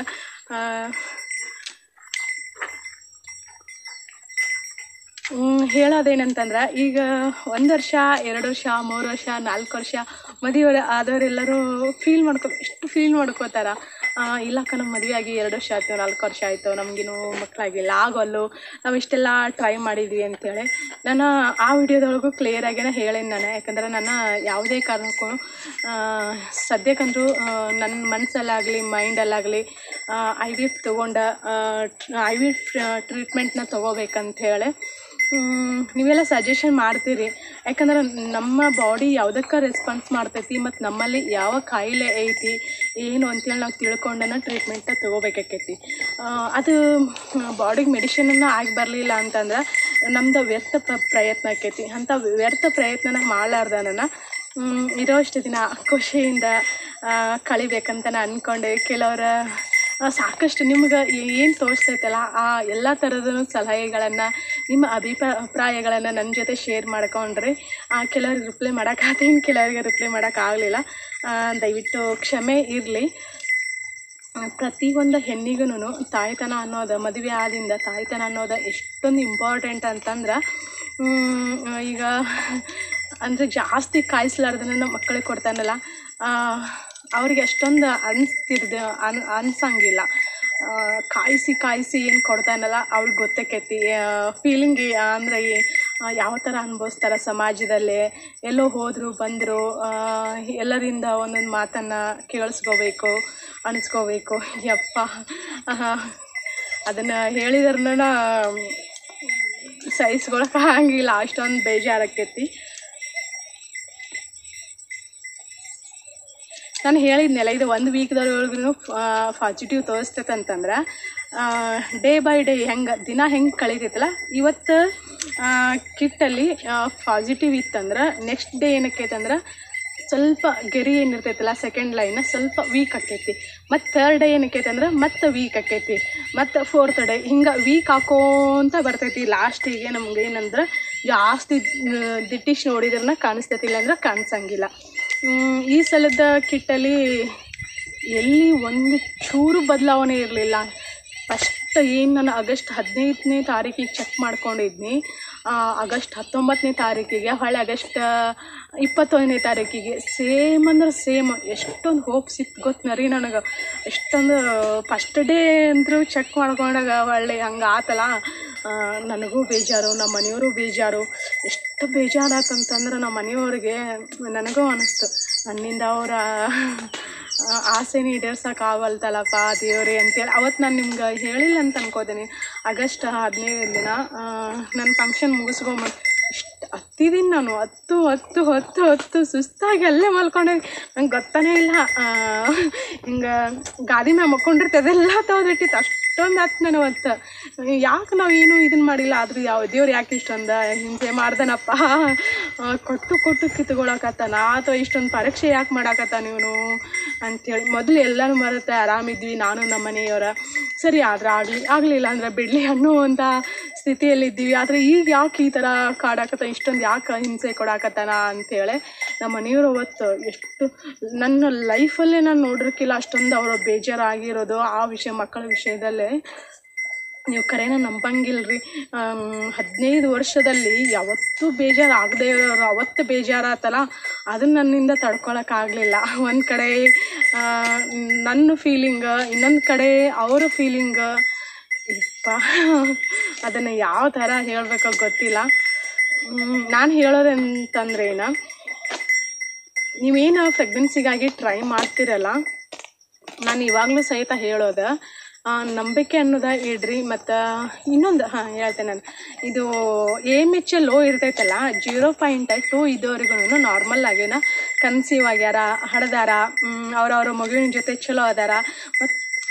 ಹೇಳೋದೇನಂತಂದ್ರೆ ಈಗ ಒಂದು ವರ್ಷ ಎರಡು ವರ್ಷ ಮೂರು ವರ್ಷ ನಾಲ್ಕು ವರ್ಷ ಮದುವೆ ಆದವರೆಲ್ಲರೂ ಫೀಲ್ ಮಾಡ್ಕೊ ಎಷ್ಟು ಫೀಲ್ ಮಾಡ್ಕೋತಾರ ಆ, ಇಲ್ಲಕ್ಕ ನಮ್ಮ ಮದುವೆ ಆಗಿ ಎರಡು ವರ್ಷ ಆಯ್ತು ನಾಲ್ಕು ವರ್ಷ ಆಯಿತು ನಮಗಿನ್ನೂ ಮಕ್ಕಳಾಗಿಲ್ಲ ಆಗೋಲ್ಲು ನಾವು ಇಷ್ಟೆಲ್ಲ ಟ್ರೈ ಮಾಡಿದ್ವಿ ಅಂತೇಳಿ ನಾನು ಆ ವಿಡಿಯೋದೊಳಗೂ ಕ್ಲಿಯರಾಗೇನೆ ಹೇಳೇನಿ ನಾನು ಯಾಕಂದ್ರೆ ನಾನು ಯಾವುದೇ ಕಾರಣಕ್ಕೂ ಆ, ಸದ್ಯಕ್ಕಂದ್ರೂ ಆ, ನನ್ನ ಮನಸ್ಸಲ್ಲಾಗಲಿ ಮೈಂಡಲ್ಲಾಗಲಿ ಐ ವಿ ಎಫ್ ತೊಗೊಂಡ ಐ ವಿ ಎಫ್ ಟ್ರೀಟ್ಮೆಂಟ್ನ ತೊಗೋಬೇಕಂತ ಹೇಳಿ ಹ್ಮ್, ನೀವೆಲ್ಲ ಸಜೆಷನ್ ಮಾಡ್ತೀರಿ ಯಾಕಂದ್ರೆ ನಮ್ಮ ಬಾಡಿ ಯಾವುದಕ್ಕೆ ರೆಸ್ಪಾನ್ಸ್ ಮಾಡ್ತೈತಿ ಮತ್ತು ನಮ್ಮಲ್ಲಿ ಯಾವ ಕಾಯಿಲೆ ಐತಿ ಏನು ಅಂತೇಳಿ ನಾವು ತಿಳ್ಕೊಂಡನ ಟ್ರೀಟ್ಮೆಂಟ್ನ ತೊಗೋಬೇಕಾಕೈತಿ ಆ, ಅದು ಬಾಡಿಗೆ ಮೆಡಿಷನನ್ನು ಆಗಿ ಬರಲಿಲ್ಲ ಅಂತಂದ್ರೆ ನಮ್ದು ವ್ಯರ್ಥ ಪ್ರ ಪ್ರಯತ್ನ ಆಕೈತಿ ಅಂಥ ವ್ಯರ್ಥ ಪ್ರಯತ್ನನ ಮಾಡಲಾರ್ದ ನಾನು ಹ್ಮ್, ಇರೋ ಅಷ್ಟು ದಿನ ಖುಷಿಯಿಂದ ಆ, ಕಳಿಬೇಕಂತ ನಾನು ಅಂದ್ಕೊಂಡೆ ಕೆಲವರ ಆ, ಸಾಕಷ್ಟು ನಿಮ್ಗೆ ಏನು ತೋರಿಸ್ತೈತಲ್ಲ ಆ ಎಲ್ಲ ಥರದ ಸಲಹೆಗಳನ್ನು ನಿಮ್ಮ ಅಭಿಪ್ರಾಯಗಳನ್ನು ನನ್ನ ಜೊತೆ ಶೇರ್ ಮಾಡ್ಕೊಂಡ್ರಿ ಆ, ಕೆಲವ್ರಿಗೆ ರಿಪ್ಲೈ ಮಾಡೋಕ್ಕಾಗ್ತೀನಿ ಕೆಲವರಿಗೆ ರಿಪ್ಲೈ ಮಾಡೋಕ್ಕಾಗಲಿಲ್ಲ ದಯವಿಟ್ಟು ಕ್ಷಮೆ ಇರಲಿ ಪ್ರತಿಯೊಂದು ಹೆಣ್ಣಿಗೂ ತಾಯ್ತನ ಅನ್ನೋದು ಮದುವೆ ಆದಿಂದ ತಾಯ್ತನ ಅನ್ನೋದು ಎಷ್ಟೊಂದು ಇಂಪಾರ್ಟೆಂಟ್ ಅಂತಂದ್ರೆ ಹ್ಮ್, ಈಗ ಅಂದರೆ ಜಾಸ್ತಿ ಕಾಯಿಸ್ಲಾರ್ದನ್ನ ಮಕ್ಕಳಿಗೆ ಕೊಡ್ತಾನಲ್ಲ ಆ, ಅವ್ರಿಗೆ ಅಷ್ಟೊಂದು ಅನಿಸ್ತಿರ್ದು ಅನ್ ಅನ್ಸಂಗಿಲ್ಲ ಆ, ಕಾಯಿಸಿ ಕಾಯಿಸಿ ಏನು ಕೊಡ್ತಾನಲ್ಲ ಅವ್ರಿಗೆ ಗೊತ್ತಕ್ಕೈತಿ ಫೀಲಿಂಗ್ ಅಂದರೆ ಯಾವ ಥರ ಅನುಭವಿಸ್ತಾರೆ ಸಮಾಜದಲ್ಲಿ ಎಲ್ಲೋ ಹೋದರು ಬಂದರು ಎಲ್ಲರಿಂದ ಒಂದೊಂದು ಮಾತನ್ನು ಕೇಳಿಸ್ಕೋಬೇಕು ಅನಿಸ್ಕೋಬೇಕು ಯಪ್ಪ ಅದನ್ನು ಹೇಳಿದ್ರನ್ನ ಸಹಿಸ್ಕೊಳಕ್ಕೆ ಆಗಂಗಿಲ್ಲ ಅಷ್ಟೊಂದು ಬೇಜಾರಾಕೈತಿ ನಾನು ಹೇಳಿದ್ನಲ್ಲ ಇದು ಒಂದು ವೀಕ್ದೊಳಗೂ ಪಾಸಿಟಿವ್ ತೋರಿಸ್ತೈತೆ ಅಂತಂದ್ರೆ ಡೇ ಬೈ ಡೇ ಹೆಂಗೆ ದಿನ ಹೆಂಗೆ ಕಳೀತೈತಲ್ಲ ಇವತ್ತು ಕಿಟ್ಟಲ್ಲಿ ಪಾಸಿಟಿವ್ ಇತ್ತಂದ್ರೆ ನೆಕ್ಸ್ಟ್ ಡೇ ಏನಕ್ಕೈತೆ ಅಂದ್ರೆ ಸ್ವಲ್ಪ ಗೆರಿ ಏನಿರ್ತೈತಲ್ಲ ಸೆಕೆಂಡ್ ಲೈನ್ ಸ್ವಲ್ಪ ವೀಕ್ ಆಕೈತಿ ಮತ್ತು ಥರ್ಡ್ ಡೇ ಏನಕ್ಕೈತೆ ಅಂದ್ರೆ ಮತ್ತೆ ವೀಕ್ ಆಕೈತಿ ಮತ್ತು ಫೋರ್ತ್ ಡೇ ಹಿಂಗೆ ವೀಕ್ ಹಾಕೋಂತ ಬರ್ತೈತಿ ಲಾಸ್ಟಿಗೆ ನಮ್ಗೆ ಏನಂದ್ರೆ ಜಾಸ್ತಿ ದಿಟ್ಟಿಶ್ ನೋಡಿದ್ರನ್ನ ಕಾಣಿಸ್ತೈತಿ ಇಲ್ಲಾಂದ್ರೆ ಕಾಣಿಸಂಗಿಲ್ಲ ಹ್ಮ್, ಈ ಸಲದ ಕಿಟ್ಟಲ್ಲಿ ಎಲ್ಲಿ ಒಂದು ಚೂರು ಬದಲಾವಣೆ ಇರಲಿಲ್ಲ ಫಸ್ಟ್ ಏನು ನಾನು ಆಗಸ್ಟ್ ಹದಿನೈದನೇ ತಾರೀಕಿಗೆ ಚೆಕ್ ಮಾಡ್ಕೊಂಡಿದ್ನಿ ಆ, ಆಗಸ್ಟ್ ಹತ್ತೊಂಬತ್ತನೇ ತಾರೀಕಿಗೆ ಹೊಳ್ಳಿ ಆಗಸ್ಟ್ ಇಪ್ಪತ್ತೊಂದನೇ ತಾರೀಕಿಗೆ ಸೇಮ್ ಅಂದ್ರೆ ಸೇಮ್ ಎಷ್ಟೊಂದು ಹೋಪ್ ಸಿಕ್ತು ಗೊತ್ತು ರೀ ನನಗೆ ಎಷ್ಟೊಂದು ಫಸ್ಟ್ ಡೇ ಅಂದರೂ ಚೆಕ್ ಮಾಡ್ಕೊಂಡಾಗ ಒಳ್ಳೆ ಹಂಗೆ ಆತಲ್ಲ ಆ, ನನಗೂ ಬೇಜಾರು ನಮ್ಮ ಮನೆಯವರು ಬೇಜಾರು ಎಷ್ಟು ಬೇಜಾರಾತಂತಂದ್ರೆ ನಮ್ಮ ಮನೆಯವ್ರಿಗೆ ನನಗೂ ಅನ್ನಿಸ್ತು ನನ್ನಿಂದ ಅವರ ಆಸೆನ ಈಡೇರ್ಸೋಕ್ಕಾಗಲ್ತಲ್ಲಪ್ಪ ದೇವ್ರಿ ಅಂತೇಳಿ ಅವತ್ತು ನಾನು ನಿಮ್ಗೆ ಹೇಳಿಲ್ಲ ಅಂತ ಅನ್ಕೋತೀನಿ ಆಗಸ್ಟ್ ಹದಿನೈದು ದಿನ ನನ್ನ ಫಂಕ್ಷನ್ ಮುಗಿಸ್ಕೊಂಬ ಇಷ್ಟು ಹತ್ತಿದ್ದೀನಿ ನಾನು ಹತ್ತು ಹತ್ತು ಹತ್ತು ಹತ್ತು ಸುಸ್ತಾಗಿ ಅಲ್ಲೇ ಮಲ್ಕೊಂಡೆ ನಂಗೆ ಗೊತ್ತಾನೇ ಇಲ್ಲ ಹಿಂಗೆ ಗಾದಿ ಮ್ಯಾಗ ಮಕ್ಕೊಂಡಿರ್ತೆ ಅದೆಲ್ಲ ತೆಗೆದಿಟ್ಟಿತ್ತು ಅಷ್ಟೊಂದು ಹತ್ತು ನಾನು ಅವತ್ತು ಯಾಕೆ ನಾವು ಏನು ಇದನ್ನು ಮಾಡಿಲ್ಲ ಆದ್ರೂ ಯಾವ ದೇವ್ರು ಯಾಕೆ ಇಷ್ಟೊಂದು ಹಿಂಸೆ ಮಾಡ್ದನಪ್ಪ ಆ, ಕೊಟ್ಟು ಕೊಟ್ಟು ಕಿತ್ಕೊಳಕತ್ತಾನ ಅಥವಾ ಇಷ್ಟೊಂದು ಪರೀಕ್ಷೆ ಯಾಕೆ ಮಾಡಾಕತ್ತಾನ ಇವನು ಅಂಥೇಳಿ ಮೊದಲು ಎಲ್ಲನೂ ಮರೆತೆ ಆರಾಮಿದ್ವಿ ನಾನು ನಮ್ಮ ಮನೆಯವರ ಸರಿ ಆದ್ರೆ ಆಗಲಿ ಆಗಲಿಲ್ಲ ಅಂದ್ರೆ ಬಿಡಲಿ ಅನ್ನುವಂಥ ಸ್ಥಿತಿಯಲ್ಲಿದ್ದೀವಿ ಆದರೆ ಈಗ ಯಾಕೆ ಈ ಥರ ಕಾಡಾಕತ್ತ ಇಷ್ಟೊಂದು ಯಾಕೆ ಹಿಂಸೆ ಕೊಡಾಕತ್ತಾನ ಅಂಥೇಳಿ ನಮ್ಮ ಮನೆಯವರು ಅವತ್ತು ಎಷ್ಟು ನನ್ನ ಲೈಫಲ್ಲೇ ನಾನು ನೋಡಿರ್ಕಿಲ್ಲ ಅಷ್ಟೊಂದು ಅವರು ಬೇಜಾರಾಗಿರೋದು ಆ ವಿಷಯ ಮಕ್ಕಳ ವಿಷಯದಲ್ಲೇ ನೀವು ಕರೆನ ನಂಬಂಗಿಲ್ರಿ ಹದಿನೈದು ವರ್ಷದಲ್ಲಿ ಯಾವತ್ತೂ ಬೇಜಾರು ಆಗದೆ ಇರೋರು ಅವತ್ತು ಬೇಜಾರಾತಲ್ಲ ಅದನ್ನ ನನ್ನಿಂದ ತಡ್ಕೊಳಕ್ಕಾಗಲಿಲ್ಲ ಒಂದು ಕಡೆ ಆ, ನನ್ನ ಫೀಲಿಂಗ್ ಇನ್ನೊಂದು ಕಡೆ ಅವರ ಫೀಲಿಂಗ್ ಇಪ್ಪ ಅದನ್ನು ಯಾವ ಥರ ಹೇಳಬೇಕೋ ಗೊತ್ತಿಲ್ಲ ನಾನು ಹೇಳೋದಂತಂದ್ರೆ ಏನ ನೀವೇನು ಪ್ರೆಗ್ನೆನ್ಸಿಗಾಗಿ ಟ್ರೈ ಮಾಡ್ತಿರಲ್ಲ ನಾನು ಇವಾಗಲೂ ಸಹಿತ ಹೇಳೋದು ಆ, ನಂಬಿಕೆ ಅನ್ನೋದ ಇಡ್ರಿ ಮತ್ತು ಇನ್ನೊಂದು ಹಾಂ ಹೇಳ್ತೇನೆ ನಾನು ಇದು ಎ ಎಮ್ ಎಚ್ ಲೋ ಇರ್ತೈತಲ್ಲ ಜೀರೋ ಪಾಯಿಂಟ್ ಟು ಇದುವರೆಗೂ ನಾರ್ಮಲ್ ಆಗ್ಯಾನ ಕನ್ಸೀವ್ ಆಗ್ಯಾರ ಹಡ್ದಾರ ಅವ್ರವ್ರ ಮಗುವಿನ ಜೊತೆ ಚಲೋ ಅದಾರ ಮತ್ತು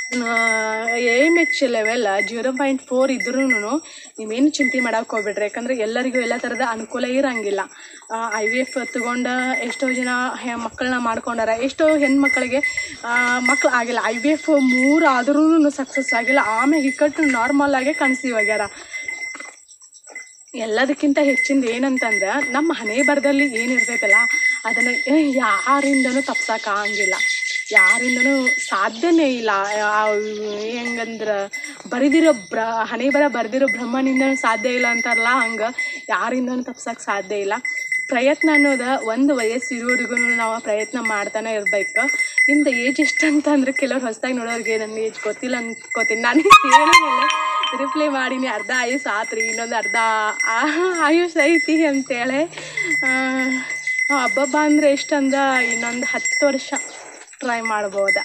A M H level zero point four ಇದ್ರೂ ನೀವೇನು ಚಿಂತೆ ಮಾಡಕ್ಕೆ ಹೋಗ್ಬೇಡ್ರಿ ಯಾಕಂದ್ರೆ ಎಲ್ಲರಿಗೂ ಎಲ್ಲ ಥರದ ಅನುಕೂಲ ಇರಂಗಿಲ್ಲ ಐ ವಿ ಎಫ್ ತಗೊಂಡ ಎಷ್ಟೋ ಜನ ಹೆ- ಮಕ್ಕಳನ್ನ ಮಾಡ್ಕೊಂಡಾರ ಎಷ್ಟೋ ಹೆಣ್ಮಕ್ಳಿಗೆ ಮಕ್ಳು ಆಗಿಲ್ಲ ಐ ವಿ ಎಫ್ ಮೂರು ಆದ್ರೂ ಸಕ್ಸಸ್ ಆಗಿಲ್ಲ ಆಮೇಲೆ ಇಕ್ಕಟ್ಟು ನಾರ್ಮಲ್ ಆಗೇ ಕನ್ಸೀವ್ ಆಗ್ಯಾರ ಎಲ್ಲದಕ್ಕಿಂತ ಹೆಚ್ಚಿಂದ ಏನಂತಂದ್ರೆ ನಮ್ಮ ಹಣೆ ಬರದಲ್ಲಿ ಏನಿರ್ತೈತಲ್ಲ ಅದನ್ನು ಯಾರಿಂದನೂ ತಪ್ಸೋಕ್ಕಾಗಂಗಿಲ್ಲ ಯಾರಿಂದನೂ ಸಾಧ್ಯನೇ ಇಲ್ಲ ಹೆಂಗಂದ್ರೆ ಬರೆದಿರೋ ಬ್ರ ಹಣೆ ಬರ ಬರೆದಿರೋ ಬ್ರಹ್ಮನಿಂದನೂ ಸಾಧ್ಯ ಇಲ್ಲ ಅಂತಾರಲ್ಲ ಹಂಗೆ ಯಾರಿಂದನೂ ತಪ್ಸೋಕೆ ಸಾಧ್ಯ ಇಲ್ಲ ಪ್ರಯತ್ನ ಅನ್ನೋದು ಒಂದು ವಯಸ್ಸು ಇರೋವರೆಗೂ ನಾವು ಪ್ರಯತ್ನ ಮಾಡ್ತಾನೆ ಇರ್ಬೇಕು ಇಂದ ಏಜ್ ಎಷ್ಟು ಅಂತಂದ್ರೆ ಕೆಲವ್ರು ಹೊಸದಾಗಿ ನೋಡೋರಿಗೆ ನನ್ನ ಏಜ್ ಗೊತ್ತಿಲ್ಲ ಅನ್ಕೋತೀನಿ ನಾನು ಹೇಳಿಲ್ಲ ರಿಪ್ಲೈ ಮಾಡೀನಿ ಅರ್ಧ ಆಯುಸ್ ಆತ್ರಿ ಇನ್ನೊಂದು ಅರ್ಧ ಆ- ಆಯುಷ್ ಐತಿ ಅಂತೇಳಿ ಹಬ್ಬಬ್ಬ ಅಂದರೆ ಎಷ್ಟಂದ ಇನ್ನೊಂದು ಹತ್ತು ವರ್ಷ ಟ್ರೈ ಮಾಡ್ಬೋದ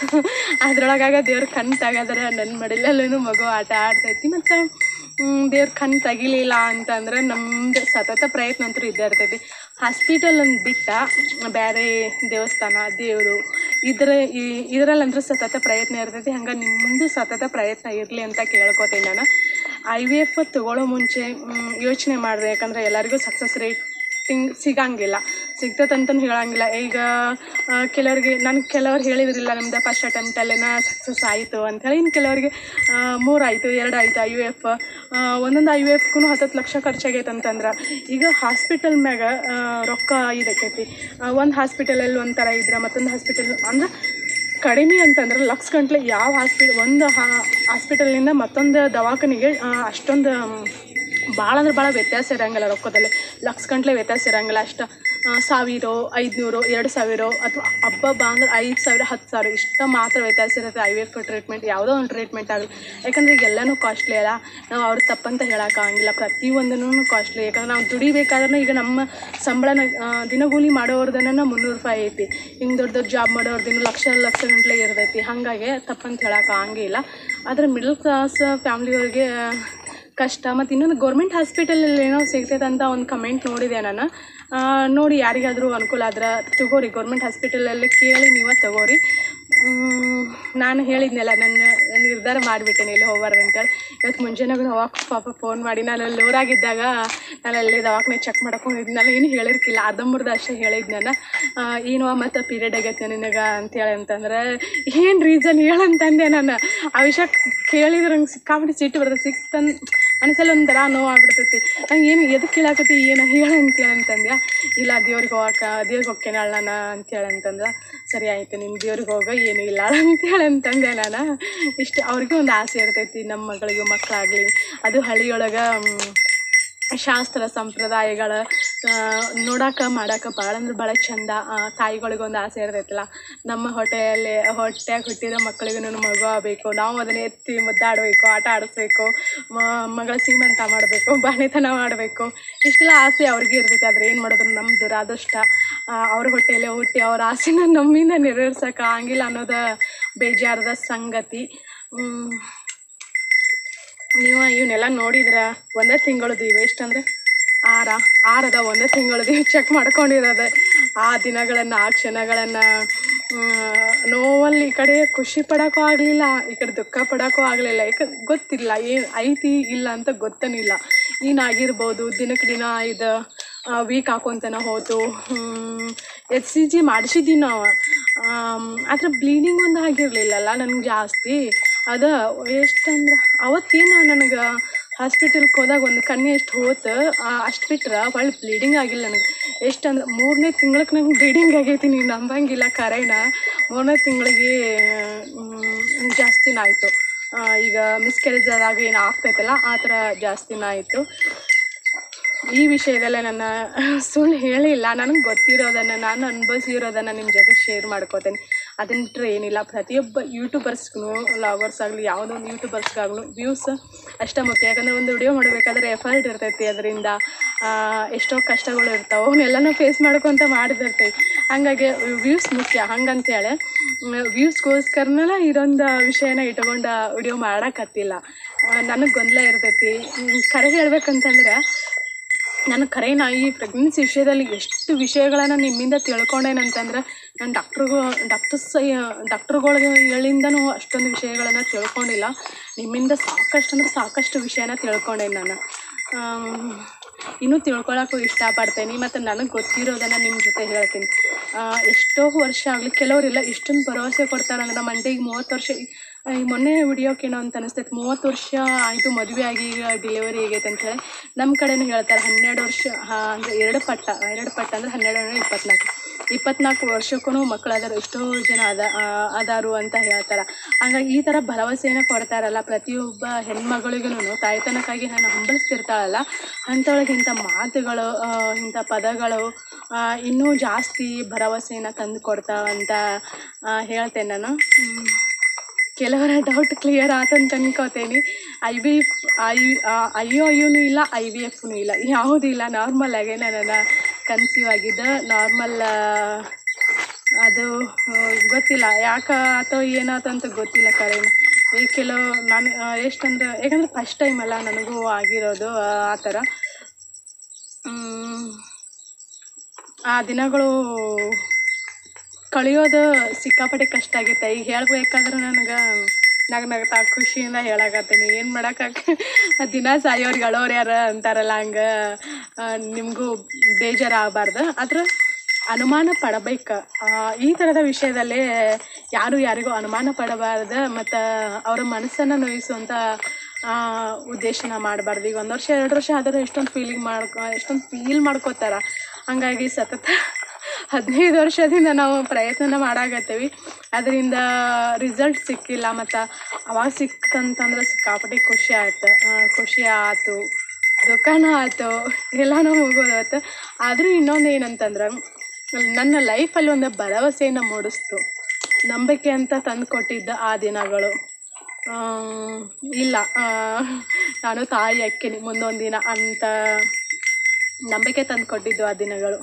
ಅದ್ರೊಳಗಾಗ ದೇವ್ರ ಕಣ್ಣು ತೆಗದ್ರೆ ನನ್ನ ಮಡಿಲಲ್ಲೂ ಮಗು ಆಟ ಆಡ್ತೈತಿ ಮತ್ತು ದೇವ್ರ ಕಣ್ಣು ತೆಗಿಲಿಲ್ಲ ಅಂತಂದ್ರೆ ನಮ್ದು ಸತತ ಪ್ರಯತ್ನ ಅಂತೂ ಇದ್ದೇ ಇರ್ತೈತಿ ಹಾಸ್ಪಿಟಲ್ ಅಂದ್ ಬಿಟ್ಟ ಬೇರೆ ದೇವಸ್ಥಾನ ದೇವರು ಇದ್ರ ಇದರಲ್ಲಂದ್ರೆ ಸತತ ಪ್ರಯತ್ನ ಇರ್ತೈತಿ ಹಂಗೆ ನಿಮ್ಮದು ಸತತ ಪ್ರಯತ್ನ ಇರಲಿ ಅಂತ ಕೇಳ್ಕೊತೀನಿ ನಾನು ಐ ವಿ ಎಫ್ ತಗೊಳ್ಳೋ ಮುಂಚೆ ಯೋಚನೆ ಮಾಡಿದೆ ಯಾಕಂದರೆ ಎಲ್ಲರಿಗೂ ಸಕ್ಸಸ್ ರೇಟ್ ತಿಂಗ್ ಸಿಗಂಗಿಲ್ಲ ಸಿಗ್ತದಂತನೂ ಹೇಳಂಗಿಲ್ಲ ಈಗ ಆ, ಕೆಲವರಿಗೆ ನಾನು ಕೆಲವ್ರು ಹೇಳಿದ್ರಿಲ್ಲ ನಮ್ದು ಫಸ್ಟ್ ಅಟೆಂಪ್ಟಲ್ಲೇನ ಸಕ್ಸಸ್ ಆಯಿತು ಅಂಥೇಳಿ ಇನ್ನು ಕೆಲವರಿಗೆ ಮೂರು ಆಯಿತು ಎರಡು ಆಯಿತು ಐ ಯು ಎಫ್ ಒಂದೊಂದು ಐ ಯು ಎಫ್ಗೂ ಹತ್ತತ್ತು ಲಕ್ಷ ಖರ್ಚಾಗೈತೆ ಅಂತಂದ್ರೆ ಈಗ ಹಾಸ್ಪಿಟಲ್ ಮ್ಯಾಗ ಆ, ರೊಕ್ಕ ಇದಕ್ಕೈತಿ ಒಂದು ಹಾಸ್ಪಿಟಲಲ್ಲಿ ಒಂಥರ ಇದ್ರೆ ಮತ್ತೊಂದು ಹಾಸ್ಪಿಟಲ್ ಅಂದ್ರೆ ಕಡಿಮೆ ಅಂತಂದ್ರೆ ಲಕ್ಷ ಗಂಟ್ಲೆ ಯಾವ ಹಾಸ್ಪಿ ಒಂದು ಹಾಸ್ಪಿಟಲ್ನಿಂದ ಮತ್ತೊಂದು ದವಾಖಾನಿಗೆ ಆ, ಅಷ್ಟೊಂದು ಭಾಳ ಅಂದ್ರೆ ಭಾಳ ವ್ಯತ್ಯಾಸ ಇರಂಗಿಲ್ಲ ರೊಕ್ಕದಲ್ಲಿ ಲಕ್ಷ ಗಂಟ್ಲೆ ವ್ಯತ್ಯಾಸ ಇರಂಗಿಲ್ಲ ಅಷ್ಟು ಸಾವಿರ ಐದುನೂರು ಎರಡು ಸಾವಿರ ಅಥವಾ ಹಬ್ಬ ಅಂದ್ರೆ ಐದು ಸಾವಿರ ಹತ್ತು ಸಾವಿರ ಇಷ್ಟ ಮಾತ್ರ ವ್ಯತ್ಯಾಸ ಇರುತ್ತೆ ಐ ವಿ ಎಫ್ ಟ್ರೀಟ್ಮೆಂಟ್ ಯಾವುದೋ ಒಂದು ಟ್ರೀಟ್ಮೆಂಟ್ ಆಗಲಿ ಯಾಕಂದ್ರೆ ಈಗ ಎಲ್ಲನೂ ಕಾಸ್ಟ್ಲಿ ಅಲ್ಲ ನಾವು ಅವ್ರು ತಪ್ಪಂತ ಹೇಳೋಕ್ಕಾಗಂಗಿಲ್ಲ ಪ್ರತಿಯೊಂದೂ ಕಾಸ್ಟ್ಲಿ ಯಾಕಂದ್ರೆ ನಾವು ದುಡಿಬೇಕಾದ್ರೆ ಈಗ ನಮ್ಮ ಸಂಬಳನ ಆ, ದಿನಗೂಲಿ ಮಾಡೋರ್ದನ್ನ ಮುನ್ನೂರು ರೂಪಾಯಿ ಐತಿ ಹಿಂಗೆ ದೊಡ್ಡ ದೊಡ್ಡ ಜಾಬ್ ಮಾಡೋರ್ದಿನ ಲಕ್ಷ ಲಕ್ಷ ಗಂಟ್ಲೆ ಇರ್ತೈತಿ ಹಾಗಾಗಿ ತಪ್ಪಂತ ಹೇಳೋಕ್ಕಾಗಂಗಿಲ್ಲ ಆದರೆ ಮಿಡಲ್ ಕ್ಲಾಸ್ ಫ್ಯಾಮ್ಲಿಯವ್ರಿಗೆ ಕಷ್ಟ ಮತ್ತು ಇನ್ನೊಂದು ಗೌರ್ಮೆಂಟ್ ಹಾಸ್ಪಿಟಲಲ್ಲಿ ಏನೋ ಸಿಗ್ತೈತೆ ಅಂತ ಒಂದು ಕಮೆಂಟ್ ನೋಡಿದೆ ನಾನು ಆ, ನೋಡಿ ಯಾರಿಗಾದರೂ ಅನುಕೂಲ ಆದ್ರೆ ತಗೋರಿ ಗೌರ್ಮೆಂಟ್ ಹಾಸ್ಪಿಟಲಲ್ಲಿ ಕೇಳಿ ನೀವೇ ತಗೋರಿ ಮ್, ನಾನು ಹೇಳಿದ್ನಲ್ಲ ನನ್ನ ನಿರ್ಧಾರ ಮಾಡಿಬಿಟ್ಟೇನೆ ಇಲ್ಲಿ ಹೋಗ್ಬಾರ್ದು ಅಂತೇಳಿ ಇವತ್ತು ಮುಂಜಾನೆ ಹೋಗಕ್ಕೆ ಪಾಪ ಫೋನ್ ಮಾಡಿ ನಾನು ಅಲ್ಲಿ ಊರಾಗಿದ್ದಾಗ ನಾನು ಅಲ್ಲಿ ದವಾಖಾನೆ ಚೆಕ್ ಮಾಡಕ್ಕೆ ಹೋಗಿದ್ನಲ್ಲ ಏನು ಹೇಳಿರ್ಕಿಲ್ಲ ಅರ್ಧಂಬರ್ಧ ಅಷ್ಟೇ ಹೇಳಿದ್ ನಾನು ಆ, ಏನೋ ಮತ್ತು ಪೀರಿಯಡ್ ಆಗೈತೆ ನಿನಗೆ ಅಂತೇಳಿ ಅಂತಂದ್ರೆ ಏನು ರೀಸನ್ ಹೇಳಂತಂದೆ ನಾನು ಆ ವಿಷಯ ಕೇಳಿದ್ರೆ ನಂಗೆ ಸಿಕ್ಕಾಬಿಟ್ಟು ಸಿಟ್ಟು ಬರ್ತದೆ ಸಿಕ್ತಂದು ಮನಸ್ಸಲ್ಲಿ ಒಂಥರ ನೋವು ಆಗ್ಬಿಡ್ತೈತಿ ನಂಗೆ ಏನು ಎದಕ್ಕೆ ಕೇಳಾಕತ್ತಿ ಏನು ಹೇಳು ಅಂತೇಳಿ ಅಂತಂದ್ಯ ಇಲ್ಲ ದೇವ್ರಿಗೆ ಹೋಗಕ್ಕೆ ದೇವ್ರಿಗೆ ಹೋಗ್ತೇನೆ ನಾನು ಅಂತೇಳಿ ಅಂತಂದ್ರೆ ಸರಿ ಆಯಿತು ನಿನ್ನ ದೇವ್ರಿಗೆ ಹೋಗೋ ಏನೂ ಇಲ್ಲ ಅಂತೇಳಿ ಅಂತಂದೆ ನಾನು ಇಷ್ಟು ಅವ್ರಿಗೆ ಒಂದು ಆಸೆ ಇರ್ತೈತಿ ನಮ್ಮ ಮಗಳಿಗೆ ಮಕ್ಕಳಾಗಲಿ ಅದು ಹಳ್ಳಿಯೊಳಗೆ ಮ್, ಶಾಸ್ತ್ರ ಸಂಪ್ರದಾಯಗಳ ನೋಡಕ್ಕೆ ಮಾಡಕ್ಕೆ ಭಾಳ ಅಂದ್ರೆ ಭಾಳ ಚಂದ ತಾಯಿಗಳಿಗೊಂದು ಆಸೆ ಇರ್ತೈತಲ್ಲ ನಮ್ಮ ಹೊಟ್ಟೆಯಲ್ಲಿ ಹೊಟ್ಟೆಯಾಗ ಹುಟ್ಟಿರೋ ಮಕ್ಕಳಿಗೂ ಮಗು ಆಗಬೇಕು ನಾವು ಅದನ್ನ ಎತ್ತಿ ಮುದ್ದಾಡಬೇಕು ಆಟ ಆಡಿಸ್ಬೇಕು ಮ- ಮಗಳ ಸೀಮಂತ ಮಾಡಬೇಕು ಬಾಣೆತನ ಮಾಡಬೇಕು ಇಷ್ಟೆಲ್ಲ ಆಸೆ ಅವ್ರಿಗೆ ಇರ್ತೈತೆ ಆದ್ರೆ ಏನು ಮಾಡಿದ್ರು ನಮ್ಮ ದುರಾದೃಷ್ಟ ಆ, ಅವ್ರ ಹೊಟ್ಟೆಯಲ್ಲೇ ಹುಟ್ಟಿ ಅವ್ರ ಆಸೆನ ನಮ್ಮಿಂದ ನೆರವೇರ್ಸೋಕೆ ಆಗಿಲ್ಲ ಅನ್ನೋದು ಬೇಜಾರದ ಸಂಗತಿ ಹ್ಮ್. ನೀವು ಇವನ್ನೆಲ್ಲ ನೋಡಿದ್ರ ಒಂದೇ ತಿಂಗಳದು ಇವು ಎಷ್ಟಂದ್ರೆ ಆರ ಆರದ ಒಂದೇ ತಿಂಗಳದು ಇವು ಚೆಕ್ ಮಾಡ್ಕೊಂಡಿರೋದೆ ಆ ದಿನಗಳನ್ನು ಆ ಕ್ಷಣಗಳನ್ನು ನೋವಲ್ಲಿ ಈ ಕಡೆ ಖುಷಿ ಪಡೋಕ್ಕೂ ಆಗಲಿಲ್ಲ ಈ ಕಡೆ ದುಃಖ ಪಡೋಕ್ಕೂ ಆಗಲಿಲ್ಲ ಯಾಕೆ ಗೊತ್ತಿಲ್ಲ ಏನು ಐತಿ ಇಲ್ಲ ಅಂತ ಗೊತ್ತನಿಲ್ಲ ಏನಾಗಿರ್ಬೋದು ದಿನಕ್ಕೆ ದಿನ ಇದು ವೀಕ್ ಹಾಕೊತನ ಹೋತು ಎಚ್ ಸಿ ಜಿ ಮಾಡಿಸಿದ್ದೀವಿ ನಾವು ಆದರೆ ಬ್ಲೀಡಿಂಗ್ ಒಂದು ಆಗಿರಲಿಲ್ಲಲ್ಲ ನನಗೆ ಜಾಸ್ತಿ ಅದು ಎಷ್ಟಂದ್ರೆ ಅವತ್ತೇನು ನನಗೆ ಹಾಸ್ಪಿಟಲ್ಗೆ ಹೋದಾಗ ಒಂದು ಕಣ್ಣು ಎಷ್ಟು ಹೋತು ಅಷ್ಟು ಬಿಟ್ರೆ ಹೊಳ್ಳಿ ಬ್ಲೀಡಿಂಗ್ ಆಗಿಲ್ಲ ನನಗೆ ಎಷ್ಟಂದ್ರೆ ಮೂರನೇ ತಿಂಗಳಿಗೆ ನಂಗೆ ಬ್ಲೀಡಿಂಗ್ ಆಗೈತಿ ನೀವು ನಂಬಂಗಿಲ್ಲ ಕರೆನ ಮೂರನೇ ತಿಂಗಳಿಗೆ ಮ್, ಜಾಸ್ತಿನ ಆಯಿತು ಈಗ ಮಿಸ್ಕ್ಯಾರೇಜ್ ಆದಾಗ ಏನು ಆಗ್ತೈತಲ್ಲ ಆ ಥರ ಜಾಸ್ತಿನ ಆಯಿತು ಈ ವಿಷಯದಲ್ಲೇ ನನ್ನ ಸುಳ್ಳು ಹೇಳಿಲ್ಲ ನನಗೆ ಗೊತ್ತಿರೋದನ್ನು ನಾನು ಅನುಭವಿಸಿರೋದನ್ನು ನಿಮ್ಮ ಜೊತೆ ಶೇರ್ ಮಾಡ್ಕೋತೇನೆ ಅದನ್ನ ಬಿಟ್ಟರೆ ಏನಿಲ್ಲ ಪ್ರತಿಯೊಬ್ಬ ಯೂಟ್ಯೂಬರ್ಸ್ಗೂ ಲಾಗರ್ಸ್ ಆಗಲಿ ಯಾವುದೋ ಒಂದು ಯೂಟ್ಯೂಬರ್ಸ್ಗಾಗಲೂ ವ್ಯೂಸ್ ಅಷ್ಟೇ ಮುಖ್ಯ ಯಾಕಂದರೆ ಒಂದು ವಿಡಿಯೋ ಮಾಡಬೇಕಾದ್ರೆ ಎಫರ್ಟ್ ಇರ್ತೈತಿ ಅದರಿಂದ ಎಷ್ಟೋ ಕಷ್ಟಗಳು ಇರ್ತಾವೆ ಅವನ್ನೆಲ್ಲನೂ ಫೇಸ್ ಮಾಡ್ಕೊತ ಮಾಡಿದಿರ್ತೈತಿ ಹಾಗಾಗಿ ವ್ಯೂಸ್ ಮುಖ್ಯ ಹಂಗಂತೇಳಿ ವ್ಯೂಸ್ಗೋಸ್ಕರನೆಲ್ಲ ಇದೊಂದು ವಿಷಯನ ಇಟ್ಕೊಂಡು ವಿಡಿಯೋ ಮಾಡೋಕತ್ತಿಲ್ಲ ನನಗೆ ಗೊಂದಲ ಇರ್ತೈತಿ ಹ್ಮ್, ಕರೆ ಹೇಳ್ಬೇಕಂತಂದ್ರೆ ನಾನು ಖರೆ ನಾ ಈ ಪ್ರೆಗ್ನೆನ್ಸಿ ವಿಷಯದಲ್ಲಿ ಎಷ್ಟು ವಿಷಯಗಳನ್ನು ನಿಮ್ಮಿಂದ ತಿಳ್ಕೊಂಡೇನಂತಂದ್ರೆ ನಾನು ಡಾಕ್ಟ್ರಿಗೂ ಡಾಕ್ಟರ್ಸ್ ಡಾಕ್ಟ್ರುಗಳಿಗೆ ಹೇಳಿಂದನೂ ಅಷ್ಟೊಂದು ವಿಷಯಗಳನ್ನು ತಿಳ್ಕೊಂಡಿಲ್ಲ ನಿಮ್ಮಿಂದ ಸಾಕಷ್ಟು ಅಂದ್ರೆ ಸಾಕಷ್ಟು ವಿಷಯನ ತಿಳ್ಕೊಂಡೆ ನಾನು ಆಮ್, ಇನ್ನೂ ತಿಳ್ಕೊಳಕ್ಕೂ ಇಷ್ಟಪಡ್ತೇನೆ ಮತ್ತು ನನಗೆ ಗೊತ್ತಿರೋದನ್ನು ನಿಮ್ಮ ಜೊತೆ ಹೇಳ್ತೀನಿ ಆ, ಎಷ್ಟೋ ವರ್ಷ ಆಗಲಿ ಕೆಲವರೆಲ್ಲ ಇಷ್ಟೊಂದು ಭರವಸೆ ಕೊಡ್ತಾರೆ ಅಂದ್ರೆ ನಮ್ಮ ಮಂಡಿಗೆ ಮೂವತ್ತು ವರ್ಷ ಈ ಮೊನ್ನೆ ವಿಡಿಯೋಕ್ಕೇನೋ ಅಂತ ಅನಿಸ್ತೈತೆ ಮೂವತ್ತು ವರ್ಷ ಆಯಿತು ಮದುವೆ ಆಗಿ ಈಗ ಡೆಲಿವರಿ ಆಗೈತೆ ಅಂತೇಳಿ ನಮ್ಮ ಕಡೆನೂ ಹೇಳ್ತಾರೆ ಹನ್ನೆರಡು ವರ್ಷ ಅಂದರೆ ಎರಡು ಪಟ್ಟ ಎರಡು ಪಟ್ಟ ಅಂದರೆ ಹನ್ನೆರಡು ಇಪ್ಪತ್ನಾಲ್ಕು ಇಪ್ಪತ್ನಾಲ್ಕು ವರ್ಷಕ್ಕೂ ಮಕ್ಕಳು ಅದಾರ ಎಷ್ಟೋ ಜನ ಅದ ಆ, ಅದಾರು ಅಂತ ಹೇಳ್ತಾರೆ ಹಂಗಾಗಿ ಈ ಥರ ಭರವಸೆನ ಕೊಡ್ತಾರಲ್ಲ ಪ್ರತಿಯೊಬ್ಬ ಹೆಣ್ಮಗಳಿಗೂ ತಾಯ್ತನಕ್ಕಾಗಿ ನಾನು ಹಂಬಲಿಸ್ತಿರ್ತಾಳಲ್ಲ ಅಂಥೊಳಗೆ ಇಂಥ ಮಾತುಗಳು ಆ, ಇಂಥ ಪದಗಳು ಆ, ಇನ್ನೂ ಜಾಸ್ತಿ ಭರವಸೆನ ತಂದು ಕೊಡ್ತಾವಂತ ಆ, ಹೇಳ್ತೇನೆ ನಾನು ಹ್ಮ್. ಕೆಲವರ ಡೌಟ್ ಕ್ಲಿಯರ್ ಆತಂತ ಅನ್ಕೋತೇನೆ I V I I O ಯುನೂ ಇಲ್ಲ ಐ ವಿ ಎಫ್ನು ಇಲ್ಲ ಯಾವುದೂ ಇಲ್ಲ ನಾರ್ಮಲ್ ಆಗಿ ನನ್ನ ಕನ್ಸೀವ್ ಆಗಿದ್ದು ನಾರ್ಮಲ್ ಅದು ಆ, ಗೊತ್ತಿಲ್ಲ ಯಾಕೆ ಅಥವಾ ಏನಾಯ್ತು ಅಂತ ಗೊತ್ತಿಲ್ಲ ಕರೆನ ಈ ಕೆಲವು ನಾನು ಎಷ್ಟಂದ್ರೆ ಯಾಕಂದ್ರೆ ಫಸ್ಟ್ ಟೈಮ್ ಅಲ್ಲ ನನಗೂ ಆಗಿರೋದು ಆ ಆ ಥರ ಮ್, ಆ ದಿನಗಳು ಕಳೆಯೋದು ಸಿಕ್ಕಾಪಟ್ಟೆ ಕಷ್ಟ ಆಗೈತೆ ಈಗ ಹೇಳ್ಬೇಕಾದ್ರೆ ನನಗೆ ನಗ ನಗ್ತಾ ಖುಷಿಯಿಂದ ಹೇಳಕತ್ತೀನಿ ಏನು ಮಾಡೋಕ್ಕಾಗ ದಿನ ಸಾಯೋರ್ಗೆ ಅಳೋರು ಯಾರ ಅಂತಾರಲ್ಲ ಹಂಗೆ ನಿಮಗೂ ಬೇಜಾರಾಗಬಾರ್ದು ಆದ್ರೆ ಅನುಮಾನ ಪಡಬೇಕು ಈ ಥರದ ವಿಷಯದಲ್ಲಿ ಯಾರು ಯಾರಿಗೂ ಅನುಮಾನ ಪಡಬಾರ್ದು ಮತ್ತು ಅವರ ಮನಸ್ಸನ್ನು ನೋಯಿಸುವಂಥ ಆ, ಉದ್ದೇಶನ ಮಾಡಬಾರ್ದು ಈಗ ಒಂದು ವರ್ಷ ಎರಡು ವರ್ಷ ಆದರೂ ಎಷ್ಟೊಂದು ಫೀಲಿಂಗ್ ಮಾಡ್ಕೊ ಎಷ್ಟೊಂದು ಫೀಲ್ ಮಾಡ್ಕೋತಾರ ಹಂಗಾಗಿ ಸತತ ಹದಿನೈದು ವರ್ಷದಿಂದ ನಾವು ಪ್ರಯತ್ನ ಮಾಡಾಕತ್ತೀವಿ ಅದರಿಂದ ರಿಸಲ್ಟ್ ಸಿಕ್ಕಿಲ್ಲ ಮತ್ತು ಅವಾಗ ಸಿಕ್ತಂತಂದ್ರೆ ಸಿಕ್ಕಾಪಟ್ಟೆ ಖುಷಿ ಆಯ್ತು ಆ, ಖುಷಿ ಆಯ್ತು ದುಃಖನೂ ಆಯ್ತು ಎಲ್ಲನೂ ಹೋಗೋದಾಯ್ತು ಆದರೂ ಇನ್ನೊಂದು ಏನಂತಂದ್ರೆ ನನ್ನ ಲೈಫಲ್ಲಿ ಒಂದು ಭರವಸೆಯನ್ನು ಮೂಡಿಸ್ತು ನಂಬಿಕೆ ಅಂತ ತಂದು ಕೊಟ್ಟಿದ್ದ ಆ ದಿನಗಳು ಆ, ಇಲ್ಲ ಆ, ನಾನು ತಾಯಿ ಅಕ್ಕಿನಿ ಮುಂದೊಂದು ದಿನ ಅಂತ ನಂಬಿಕೆ ತಂದು ಕೊಟ್ಟಿದ್ದು ಆ ದಿನಗಳು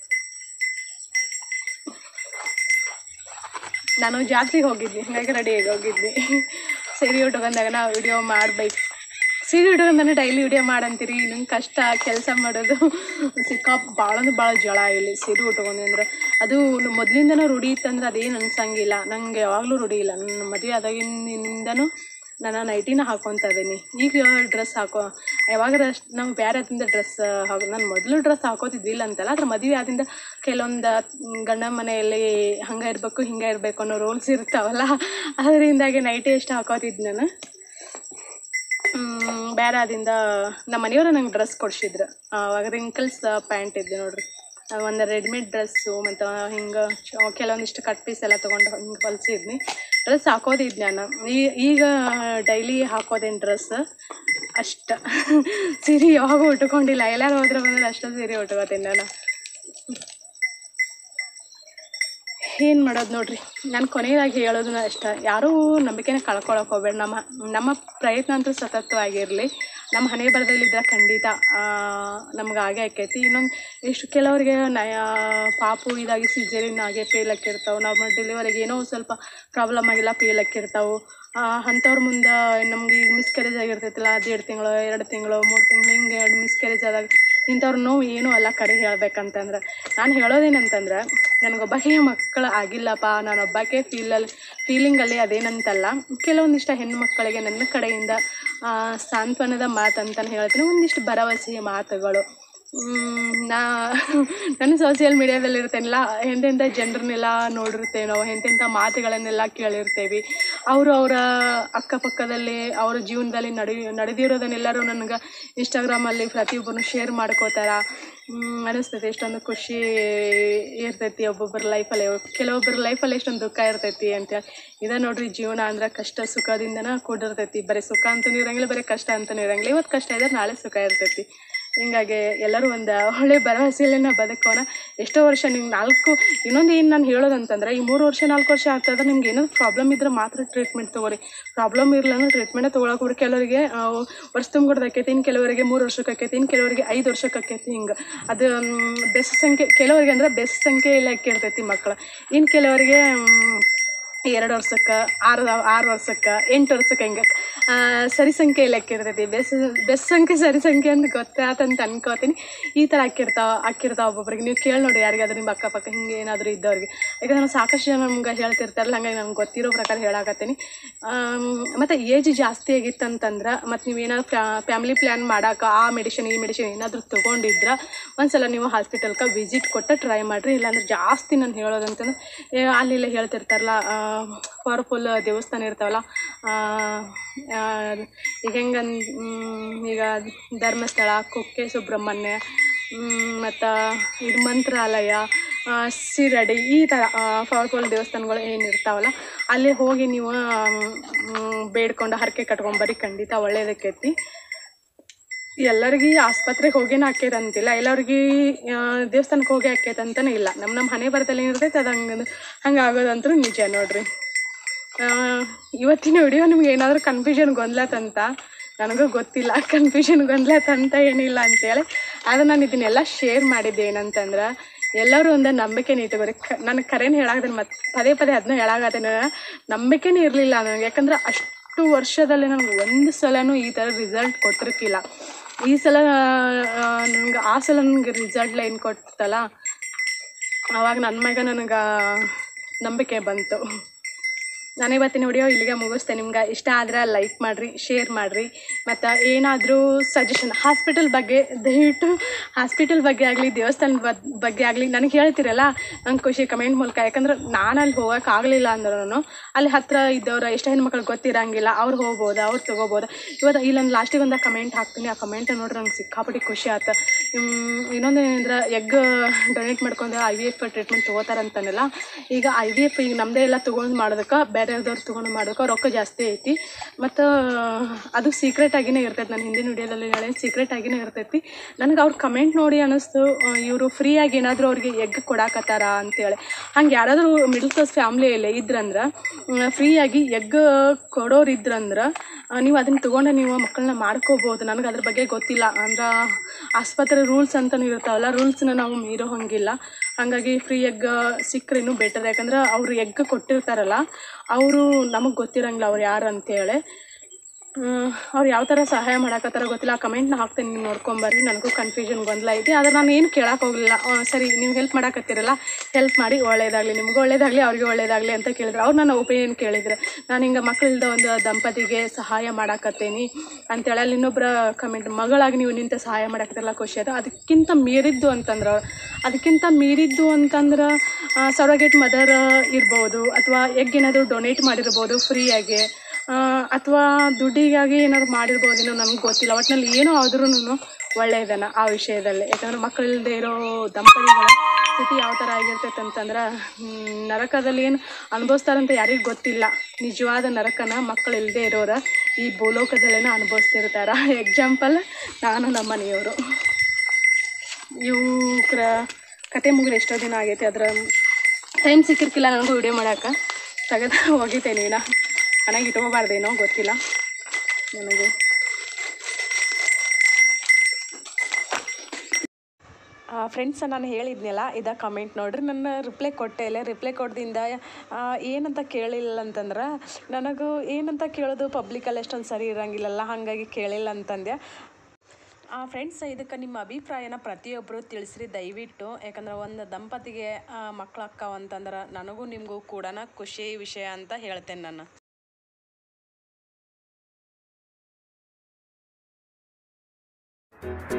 ನಾನು ಜಾತ್ರೆಗೆ ಹೋಗಿದ್ದೆ ಹಾಗಾಗಿ ರೆಡಿಯಾಗಿ ಹೋಗಿದ್ದೆ ಸೀರೆ ಉಟ್ಕೊಂಡಾಗ ನಾವು ವಿಡಿಯೋ ಮಾಡ್ಬೇಕು ಸೀರೆ ಉಟ್ಕೊಂಡಾನೆ ಡೈಲಿ ವಿಡಿಯೋ ಮಾಡಂತೀರಿ ನಂಗೆ ಕಷ್ಟ ಕೆಲಸ ಮಾಡೋದು ಸಿಕ್ಕಾ ಭಾಳ ಅಂದ್ರೆ ಭಾಳ ಜಳ ಇಲ್ಲಿ ಸೀರೆ ಉಟ್ಕೊಂಡು ಅಂದ್ರೆ ಅದು ಮೊದಲಿಂದನೂ ರೂಢಿ ಇತ್ತಂದ್ರೆ ಅದೇನು ಅನ್ಸಂಗಿಲ್ಲ ನಂಗೆ ಯಾವಾಗಲೂ ರೂಢಿ ಇಲ್ಲ ನನ್ನ ಮದುವೆ ಆದಾಗಿನಿಂದನೂ ನಾನು ನೈಟಿನ ಹಾಕೊತ ಇದೀನಿ ಈಗ ಡ್ರೆಸ್ ಹಾಕೋ ಯಾವಾಗಾರ ಅಷ್ಟು ನಾವು ಬೇರೆ ಆದಿಂದ ಡ್ರೆಸ್ ಹಾಕೋ ನಾನು ಮೊದಲು ಡ್ರೆಸ್ ಹಾಕೋತಿದ್ದಿಲ್ಲ ಅಂತಲ್ಲ ಅದ್ರ ಮದುವೆ ಆದಿಂದ ಕೆಲವೊಂದು ಗಂಡ ಮನೆಯಲ್ಲಿ ಹಂಗೆ ಇರಬೇಕು ಹಿಂಗೆ ಇರಬೇಕು ಅನ್ನೋ ರೂಲ್ಸ್ ಇರ್ತಾವಲ್ಲ ಅದರಿಂದಾಗಿ ನೈಟಿ ಎಷ್ಟು ಹಾಕೋತಿದ್ದು ನಾನು ಮ್, ಬೇರೆ ಆದಿಂದ ನಮ್ಮ ಮನೆಯವರು ನಂಗೆ ಡ್ರೆಸ್ ಕೊಡ್ಸಿದ್ರು ಅವಾಗ ರಿಂಕಲ್ಸ್ ಪ್ಯಾಂಟ್ ಇದ್ದು ನೋಡ್ರಿ ಒಂದು ರೆಡಿಮೇಡ್ ಡ್ರೆಸ್ಸು ಮತ್ತು ಹಿಂಗೆ ಕೆಲವೊಂದಿಷ್ಟು ಕಟ್ ಪೀಸ್ ಎಲ್ಲ ತೊಗೊಂಡು ಹಿಂಗೆ ಹೊಲ್ಸಿದ್ನಿ ಡ್ರೆಸ್ ಹಾಕೋದಿದ್ದು ನಾನು ಈ- ಈಗ ಡೈಲಿ ಹಾಕೋದೇನು ಡ್ರೆಸ್ ಅಷ್ಟ ಸೀರೆ ಯಾವಾಗೂ ಉಟ್ಕೊಂಡಿಲ್ಲ ಎಲ್ಲರೂ ಹೋದ್ರೆ ಬಂದ್ರೆ ಅಷ್ಟೇ ಸೀರೆ ಉಟ್ಕೋತೀನಿ ನಾನು ಏನು ಮಾಡೋದು ನೋಡ್ರಿ ನಾನು ಕೊನೆಯದಾಗಿ ಹೇಳೋದು ಅಷ್ಟ ಯಾರೂ ನಂಬಿಕೆನ ಕಳ್ಕೊಳಕ್ಕೆ ಹೋಗ್ಬೇಡ ನಮ್ಮ ನಮ್ಮ ಪ್ರಯತ್ನ ಅಂತೂ ಸತತವಾಗಿರಲಿ ನಮ್ಮ ಹಣೆ ಬರದಲ್ಲಿದ್ದರೆ ಖಂಡಿತ ನಮ್ಗೆ ಆಗೇ ಆಕೈತಿ ಇನ್ನೊಂದು ಎಷ್ಟು ಕೆಲವರಿಗೆ ನಯ ಪಾಪು ಇದಾಗಿ ಸಿಜರಿನ್ ಆಗಿ ಫೇಲ್ ಆಕಿರ್ತಾವೆ ನಾರ್ಮಲ್ ಡೆಲಿವರಿಗೆ ಏನೋ ಸ್ವಲ್ಪ ಪ್ರಾಬ್ಲಮ್ ಆಗಿಲ್ಲ ಫೇಲ್ ಆಕಿರ್ತಾವೆ ಅಂಥವ್ರ ಮುಂದೆ ನಮ್ಗೆ ಈಗ ಮಿಸ್ಕ್ಯಾರೇಜ್ ಆಗಿರ್ತೈತಲ್ಲ ಅದು ಎರಡು ತಿಂಗಳು ಎರಡು ತಿಂಗಳು ಮೂರು ತಿಂಗಳು ಹಿಂಗೆ ಮಿಸ್ಕ್ಯಾರೇಜ್ ಆದಾಗ ಇಂಥವ್ರ ನೋವು ಏನೂ ಅಲ್ಲ ಕರೆ ಹೇಳ್ಬೇಕಂತಂದ್ರೆ ನಾನು ಹೇಳೋದೇನಂತಂದ್ರೆ ನನಗೊಬ್ಬಾಕೆ ಮಕ್ಕಳು ಆಗಿಲ್ಲಪ್ಪ ನಾನೊಬ್ಬಾಕೆ ಫೀಲಲ್ಲಿ ಫೀಲಿಂಗಲ್ಲಿ ಅದೇನಂತಲ್ಲ ಕೆಲವೊಂದಿಷ್ಟು ಹೆಣ್ಣು ಮಕ್ಕಳಿಗೆ ನನ್ನ ಕಡೆಯಿಂದ ಆ, ಸಾಂತ್ವನದ ಮಾತಂತಲೇ ಹೇಳ್ತೀನಿ ಒಂದಿಷ್ಟು ಭರವಸೆಯ ಮಾತುಗಳು ಮ್, ನಾ ನಾನು ಸೋಷಿಯಲ್ ಮೀಡಿಯಾದಲ್ಲಿ ಇರ್ತೇನಲ್ಲ ಎಂತೆಂಥ ಜನರನ್ನೆಲ್ಲ ನೋಡಿರ್ತೇವೆ ನಾವು ಎಂತೆಂಥ ಮಾತುಗಳನ್ನೆಲ್ಲ ಕೇಳಿರ್ತೇವೆ ಅವರು ಅವರ ಅಕ್ಕಪಕ್ಕದಲ್ಲಿ ಅವ್ರ ಜೀವನದಲ್ಲಿ ನಡೆ ನಡೆದಿರೋದನ್ನೆಲ್ಲರೂ ನನಗೆ ಇನ್ಸ್ಟಾಗ್ರಾಮಲ್ಲಿ ಪ್ರತಿಯೊಬ್ಬರು ಶೇರ್ ಮಾಡ್ಕೋತಾರ ಮ್, ಅನಿಸ್ತೈತಿ ಎಷ್ಟೊಂದು ಖುಷಿ ಇರ್ತೈತಿ ಒಬ್ಬೊಬ್ಬರ ಲೈಫಲ್ಲಿ ಕೆಲವೊಬ್ಬರ ಲೈಫಲ್ಲಿ ಎಷ್ಟೊಂದು ದುಃಖ ಇರ್ತೈತಿ ಅಂತೇಳಿ ಇದೇ ನೋಡ್ರಿ ಜೀವನ ಅಂದ್ರೆ ಕಷ್ಟ ಸುಖದಿಂದನ ಕೂಡಿರ್ತೈತಿ ಬರೀ ಸುಖ ಅಂತಲೂ ಇರಂಗಿಲ್ಲ ಬರೀ ಕಷ್ಟ ಅಂತಲೂ ಇರಂಗಿಲ್ಲ ಇವತ್ತು ಕಷ್ಟ ಇದ್ರೆ ನಾಳೆ ಸುಖ ಇರ್ತೈತಿ ಹಿಂಗಾಗಿ ಎಲ್ಲರೂ ಒಂದು ಒಳ್ಳೆ ಭರವಸೆಯಲ್ಲೇ ನಾವು ಬದುಕೋಣ ಎಷ್ಟೋ ವರ್ಷ ನಿಮ್ಗೆ ನಾಲ್ಕು ಇನ್ನೊಂದು ಏನು ನಾನು ಹೇಳೋದಂತಂದ್ರೆ ಈ ಮೂರು ವರ್ಷ ನಾಲ್ಕು ವರ್ಷ ಆಗ್ತದೆ ನಿಮ್ಗೆ ಏನಾದ್ರು ಪ್ರಾಬ್ಲಮ್ ಇದ್ರೆ ಮಾತ್ರ ಟ್ರೀಟ್ಮೆಂಟ್ ತೊಗೊರಿ ಪ್ರಾಬ್ಲಮ್ ಇರಲ್ಲ ಅಂದ್ರೆ ಟ್ರೀಟ್ಮೆಂಟೇ ತೊಗೊಳಕ್ಕೆ ಬಿಡಿ ಕೆಲವರಿಗೆ ಆ, ವರ್ಷ ತುಂಬಿಡ್ದು ಆಕೈತಿ ಇನ್ನು ಕೆಲವರಿಗೆ ಮೂರು ವರ್ಷಕ್ಕೆ ಆಕೈತಿ ಇನ್ನು ಕೆಲವರಿಗೆ ಐದು ವರ್ಷಕ್ಕೆ ಆಕೈತಿ ಹಿಂಗೆ ಅದು ಬೆಸ್ ಸಂಖ್ಯೆ ಕೆಲವರಿಗೆ ಅಂದ್ರೆ ಬೆಸ್ ಸಂಖ್ಯೆಯಲ್ಲಿ ಆಕಿರ್ತೈತಿ ಮಕ್ಕಳು ಇನ್ನು ಕೆಲವರಿಗೆ ಮ್, ಎರಡು ವರ್ಷಕ್ಕೆ ಆರು ಆರು ವರ್ಷಕ್ಕೆ ಎಂಟು ವರ್ಷಕ್ಕೆ ಹಿಂಗೆ ಆ, ಸರಿ ಸಂಖ್ಯೆ ಲೆಕ್ಕ ಇರ್ತೈತಿ ಬೆಸ್ ಬೆಸ್ ಸಂಖ್ಯೆ ಸರಿ ಸಂಖ್ಯೆ ಅಂತ ಗೊತ್ತಾತಂತ ಅನ್ಕೋತೀನಿ ಈ ಥರ ಹಾಕಿರ್ತಾವ ಹಾಕಿರ್ತಾವ ಒಬ್ಬೊಬ್ರಿಗೆ ನೀವು ಕೇಳಿ ನೋಡಿ ಯಾರಿಗಾದ್ರೂ ನಿಮ್ಮ ಅಕ್ಕಪಕ್ಕ ಹಿಂಗೆ ಏನಾದರೂ ಇದ್ದವ್ರಿಗೆ ಯಾಕಂದ್ರೆ ನಾನು ಸಾಕಷ್ಟು ಜನ ನಮ್ಗೆ ಹೇಳ್ತಿರ್ತಾರಲ್ಲ ಹಂಗಾಗಿ ನಂಗೆ ಗೊತ್ತಿರೋ ಪ್ರಕಾರ ಹೇಳಾಕತ್ತೀನಿ ಮತ್ತು ಏಜ್ ಜಾಸ್ತಿ ಆಗಿತ್ತಂತಂದ್ರೆ ಮತ್ತು ನೀವು ಏನಾದ್ರು ಫ್ಯಾಮಿಲಿ ಪ್ಲ್ಯಾನ್ ಮಾಡೋಕೆ ಆ ಮೆಡಿಸಿನ್ ಈ ಮೆಡಿಸಿನ್ ಏನಾದರೂ ತೊಗೊಂಡಿದ್ರೆ ಒಂದ್ಸಲ ನೀವು ಹಾಸ್ಪಿಟಲ್ಗೆ ವಿಸಿಟ್ ಕೊಟ್ಟು ಟ್ರೈ ಮಾಡಿರಿ ಇಲ್ಲಾಂದ್ರೆ ಜಾಸ್ತಿ ನಾನು ಹೇಳೋದಂತಂದ್ರೆ ಏ, ಅಲ್ಲಿ ಇಲ್ಲಿ ಹೇಳ್ತಿರ್ತಾರಲ್ಲ ಪವರ್ಫುಲ್ ದೇವಸ್ಥಾನ ಇರ್ತಾವಲ್ಲ ಆ, ಆ, ಈಗ ಹೆಂಗನ್ ಈಗ ಧರ್ಮಸ್ಥಳ ಕುಕ್ಕೆ ಸುಬ್ರಹ್ಮಣ್ಯ ಮತ್ತು ಇದು ಮಂತ್ರಾಲಯ ಆ, ಶಿರಡಿ ಈ ಥರ ಪವರ್ಫುಲ್ ದೇವಸ್ಥಾನಗಳು ಏನಿರ್ತಾವಲ್ಲ ಅಲ್ಲಿ ಹೋಗಿ ನೀವು ಮ್, ಬೇಡ್ಕೊಂಡು ಹರಕೆ ಕಟ್ಕೊಂಬರ್ರಿ ಖಂಡಿತ ಒಳ್ಳೇದಕ್ಕೈತಿ ಎಲ್ಲರಿಗೂ ಆಸ್ಪತ್ರೆಗೆ ಹೋಗಿನ ಆಕೈತಂತಿಲ್ಲ ಎಲ್ಲರಿಗೆ ದೇವಸ್ಥಾನಕ್ಕೆ ಹೋಗಿ ಆಕೈತೆ ಅಂತಲೇ ಇಲ್ಲ ನಮ್ಮ ನಮ್ಮ ಹಣೆ ಬರದಲ್ಲಿ ಏನಿರ್ತೈತೆ ಅದು ಹಂಗೆ ಹಂಗೆ ಆಗೋದಂತೂ ನಿಜ ನೋಡ್ರಿ ಆ, ಇವತ್ತಿನ ವಿಡಿಯೋ ನಿಮ್ಗೆ ಏನಾದರೂ ಕನ್ಫ್ಯೂಷನ್ ಗೊಂದ್ಲತ್ತಂತ ನನಗೂ ಗೊತ್ತಿಲ್ಲ ಕನ್ಫ್ಯೂಷನ್ ಗೊಂದ್ಲತ್ತಂತ ಏನಿಲ್ಲ ಅಂತೇಳಿ ಆದರೆ ನಾನು ಇದನ್ನೆಲ್ಲ ಶೇರ್ ಮಾಡಿದ್ದೆ ಏನಂತಂದ್ರೆ ಎಲ್ಲರೂ ಒಂದು ನಂಬಿಕೆನೇ ಇಟ್ಕೋರಿ ಕ ನನಗೆ ಕರೆನ ಹೇಳಾಗ್ದೇನೆ ಮತ್ತೆ ಪದೇ ಪದೇ ಅದನ್ನ ಹೇಳಾಗತ್ತೇನೆ ನಂಬಿಕೆನೇ ಇರಲಿಲ್ಲ ನನಗೆ ಯಾಕಂದ್ರೆ ಅಷ್ಟು ವರ್ಷದಲ್ಲಿ ನನಗೆ ಒಂದು ಸಲನೂ ಈ ಥರ ರಿಸಲ್ಟ್ ಕೊಟ್ಟಿರ್ಕಿಲ್ಲ ಈ ಸಲ ನನಗೆ ಆ ಸಲ ನನಗೆ ರಿಸಲ್ಟ್ ಏನು ಕೊಟ್ಟಲ್ಲ ಆವಾಗ ನನ್ನ ಮ್ಯಾಗ ನನಗೆ ನಂಬಿಕೆ ಬಂತು ನಾನು ಇವತ್ತಿನ ವಿಡಿಯೋ ಇಲ್ಲಿಗೆ ಮುಗಿಸ್ತೇನೆ ನಿಮ್ಗೆ ಇಷ್ಟ ಆದ್ರೆ ಲೈಕ್ ಮಾಡಿರಿ ಶೇರ್ ಮಾಡಿರಿ ಮತ್ತು ಏನಾದರೂ ಸಜೆಷನ್ ಹಾಸ್ಪಿಟಲ್ ಬಗ್ಗೆ ದಯವಿಟ್ಟು ಹಾಸ್ಪಿಟಲ್ ಬಗ್ಗೆ ಆಗಲಿ ದೇವಸ್ಥಾನದ ಬದ್ ಬಗ್ಗೆ ಆಗಲಿ ನನಗೆ ಹೇಳ್ತಿರಲ್ಲ ನಂಗೆ ಖುಷಿ ಕಮೆಂಟ್ ಮೂಲಕ ಯಾಕಂದ್ರೆ ನಾನು ಅಲ್ಲಿ ಹೋಗೋಕ್ಕಾಗಲಿಲ್ಲ ಅಂದ್ರೂ ಅಲ್ಲಿ ಹತ್ತಿರ ಇದ್ದವ್ರು ಎಷ್ಟು ಹೆಣ್ಮಕ್ಳು ಗೊತ್ತಿರಂಗಿಲ್ಲ ಅವ್ರು ಹೋಗ್ಬೋದು ಅವ್ರು ತೊಗೋಬೋದು ಇವತ್ತು ಇಲ್ಲೊಂದು ಲಾಸ್ಟಿಗೆ ಒಂದು ಕಮೆಂಟ್ ಹಾಕ್ತೀನಿ ಆ ಕಮೆಂಟ್ ನೋಡ್ರಿ ನಂಗೆ ಸಿಕ್ಕಾಪಟ್ಟಿ ಖುಷಿ ಆಯ್ತು ಇನ್ನೊಂದು ಏನಂದ್ರೆ ಎಗ್ ಡೊನೇಟ್ ಮಾಡ್ಕೊಂಡು ಐ ವಿ ಎಫ್ ಟ್ರೀಟ್ಮೆಂಟ್ ತೊಗೋತಾರಂತನಲ್ಲ ಈಗ ಐ ವಿ ಎಫ್ ಈಗ ನಮ್ಮದೇ ಎಲ್ಲ ತೊಗೊಂಡು ಮಾಡೋದಕ್ಕೆ ಬೇರೆಯವ್ರದ್ದು ತೊಗೊಂಡು ಮಾಡೋದಕ್ಕೆ ರೊಕ್ಕ ಜಾಸ್ತಿ ಐತಿ ಮತ್ತು ಅದು ಸೀಕ್ರೆಟ್ ಆಗಿನೇ ಇರ್ತೈತೆ ನಾನು ಹಿಂದಿನ ವಿಡಿಯೋದಲ್ಲಿ ಹೇಳಿ ಸೀಕ್ರೆಟ್ ಆಗಿನೇ ಇರ್ತೈತಿ ನನಗೆ ಅವ್ರ ಕಮೆಂಟ್ ನೋಡಿ ಅನ್ನಿಸ್ತು ಇವರು ಫ್ರೀಯಾಗಿ ಏನಾದರೂ ಅವ್ರಿಗೆ ಎಗ್ ಕೊಡಾಕತ್ತಾರ ಅಂತೇಳಿ ಹಂಗೆ ಯಾರಾದರೂ ಮಿಡ್ಲ್ ಕ್ಲಾಸ್ ಫ್ಯಾಮ್ಲಿಯಲ್ಲಿ ಇದ್ರಂದ್ರೆ ಫ್ರೀಯಾಗಿ ಎಗ್ ಕೊಡೋರು ಇದ್ರಂದ್ರೆ ನೀವು ಅದನ್ನು ತೊಗೊಂಡು ನೀವು ಮಕ್ಕಳನ್ನ ಮಾಡ್ಕೋಬೋದು ನನಗೆ ಅದ್ರ ಬಗ್ಗೆ ಗೊತ್ತಿಲ್ಲ ಅಂದ್ರೆ ಆಸ್ಪತ್ರೆ ರೂಲ್ಸ್ ಅಂತಲೂ ಇರ್ತಾವಲ್ಲ ರೂಲ್ಸ್ನ ನಾವು ಮೀರೋ ಹಂಗಿಲ್ಲ ಹಾಗಾಗಿ ಫ್ರೀ ಎಗ್ ಸಿಕ್ಕರೆ ಇನ್ನೂ ಬೆಟರ್ ಯಾಕಂದ್ರೆ ಅವರು ಎಗ್ ಕೊಟ್ಟಿರ್ತಾರಲ್ಲ ಅವರು ನಮಗೆ ಗೊತ್ತಿರಂಗಿಲ್ಲ ಅವ್ರು ಯಾರು ಅಂತೇಳಿ ಅವ್ರು ಯಾವ ಥರ ಸಹಾಯ ಮಾಡಕತ್ತಾರ ಗೊತ್ತಿಲ್ಲ ಆ ಕಮೆಂಟ್ನ ಹಾಕ್ತೀನಿ ನೀವು ನೋಡ್ಕೊಂಬರ್ರಿ ನನಗೂ ಕನ್ಫ್ಯೂಷನ್ ಗೊಂದಲ ಐತಿ ಆದರೆ ನಾನು ಏನು ಕೇಳಕ್ಕೆ ಹೋಗಲಿಲ್ಲ ಸರಿ ನೀವು ಹೆಲ್ಪ್ ಮಾಡಕತ್ತೀರಲ್ಲ ಹೆಲ್ಪ್ ಮಾಡಿ ಒಳ್ಳೇದಾಗಲಿ ನಿಮಗೂ ಒಳ್ಳೇದಾಗಲಿ ಅವ್ರಿಗೆ ಒಳ್ಳೇದಾಗಲಿ ಅಂತ ಕೇಳಿದ್ರು ಅವ್ರು ನನ್ನ ಒಪಿನಿಯನ್ ಕೇಳಿದ್ರು ನಾನು ಹಿಂಗೆ ಮಕ್ಕಳಿಲ್ದ ಒಂದು ದಂಪತಿಗೆ ಸಹಾಯ ಮಾಡಾಕತ್ತೀನಿ ಅಂತೇಳಿ ಅಲ್ಲಿ ಇನ್ನೊಬ್ಬರ ಕಮೆಂಟ್ ಮಗಳಾಗಿ ನೀವು ನಿಂತ ಸಹಾಯ ಮಾಡಕತ್ತಿರಲ್ಲ ಖುಷಿ ಅದು ಅದಕ್ಕಿಂತ ಮೀರಿದ್ದು ಅಂತಂದ್ರೆ ಅವ್ರು ಅದಕ್ಕಿಂತ ಮೀರಿದ್ದು ಅಂತಂದ್ರೆ ಸೊರಗೇಟ್ ಮದರ್ ಇರ್ಬೋದು ಅಥವಾ ಎಗ್ ಏನಾದರೂ ಡೊನೇಟ್ ಮಾಡಿರ್ಬೋದು ಫ್ರೀಯಾಗಿ ಅಥವಾ ದುಡ್ಡಿಗಾಗಿ ಏನಾದ್ರು ಮಾಡಿರ್ಬೋದೇನೋ ನನಗೆ ಗೊತ್ತಿಲ್ಲ ಒಟ್ಟಿನಲ್ಲಿ ಏನೋ ಆದ್ರೂ ಒಳ್ಳೆಯದನ ಆ ವಿಷಯದಲ್ಲಿ ಯಾಕಂದ್ರೆ ಮಕ್ಕಳಿಲ್ಲದೆ ಇರೋ ದಂಪತಿಗಳ ಸ್ಥಿತಿ ಯಾವ ಥರ ಆಗಿರ್ತೈತೆ ಅಂತಂದ್ರೆ ಹ್ಮ್, ನರಕದಲ್ಲಿ ಏನು ಅನುಭವಿಸ್ತಾರಂತ ಯಾರಿಗೂ ಗೊತ್ತಿಲ್ಲ ನಿಜವಾದ ನರಕನ ಮಕ್ಕಳಿಲ್ಲದೆ ಇರೋರ ಈ ಭೂಲೋಕದಲ್ಲೇನೋ ಅನುಭವಿಸ್ತಿರ್ತಾರ ಎಕ್ಸಾಂಪಲ್ ನಾನು ನಮ್ಮ ಮನೆಯವರು ಇವು ಕ್ರ ಕತೆ ಮುಗಿದು ಎಷ್ಟೋ ದಿನ ಆಗೈತಿ ಅದ್ರ ಟೈಮ್ ಸಿಕ್ಕಿರ್ಕಿಲ್ಲ ನನಗೂ ವಿಡಿಯೋ ಮಾಡೋಕೆ ತೆಗೆದು ಹೋಗಿತೇನೆ ನಾ ಮನೆಗೆ ಇಟ್ಕೋಬಾರ್ದೇನೋ ಗೊತ್ತಿಲ್ಲ ನನಗೂ ಫ್ರೆಂಡ್ಸ್ ನಾನು ಹೇಳಿದ್ನಲ್ಲ ಇದ ಕಮೆಂಟ್ ನೋಡ್ರಿ ನನ್ನ ರಿಪ್ಲೈ ಕೊಟ್ಟೆ ಇಲ್ಲ ರಿಪ್ಲೈ ಕೊಡ್ದಿಂದ ಆ, ಏನಂತ ಕೇಳಿಲ್ಲ ಅಂತಂದ್ರೆ ನನಗೂ ಏನಂತ ಕೇಳೋದು ಪಬ್ಲಿಕಲ್ಲಿ ಅಷ್ಟೊಂದು ಸರಿ ಇರಂಗಿಲ್ಲಲ್ಲ ಹಾಗಾಗಿ ಕೇಳಿಲ್ಲ ಅಂತಂದೆ ಫ್ರೆಂಡ್ಸ್ ಇದಕ್ಕೆ ನಿಮ್ಮ ಅಭಿಪ್ರಾಯನ ಪ್ರತಿಯೊಬ್ಬರು ತಿಳಿಸ್ರಿ ದಯವಿಟ್ಟು ಯಾಕಂದ್ರೆ ಒಂದು ದಂಪತಿಗೆ ಮಕ್ಕಳಕ್ಕಾವ ಅಂತಂದ್ರೆ ನನಗೂ ನಿಮಗೂ ಕೂಡ ಖುಷಿ ವಿಷಯ ಅಂತ ಹೇಳ್ತೇನೆ ನಾನು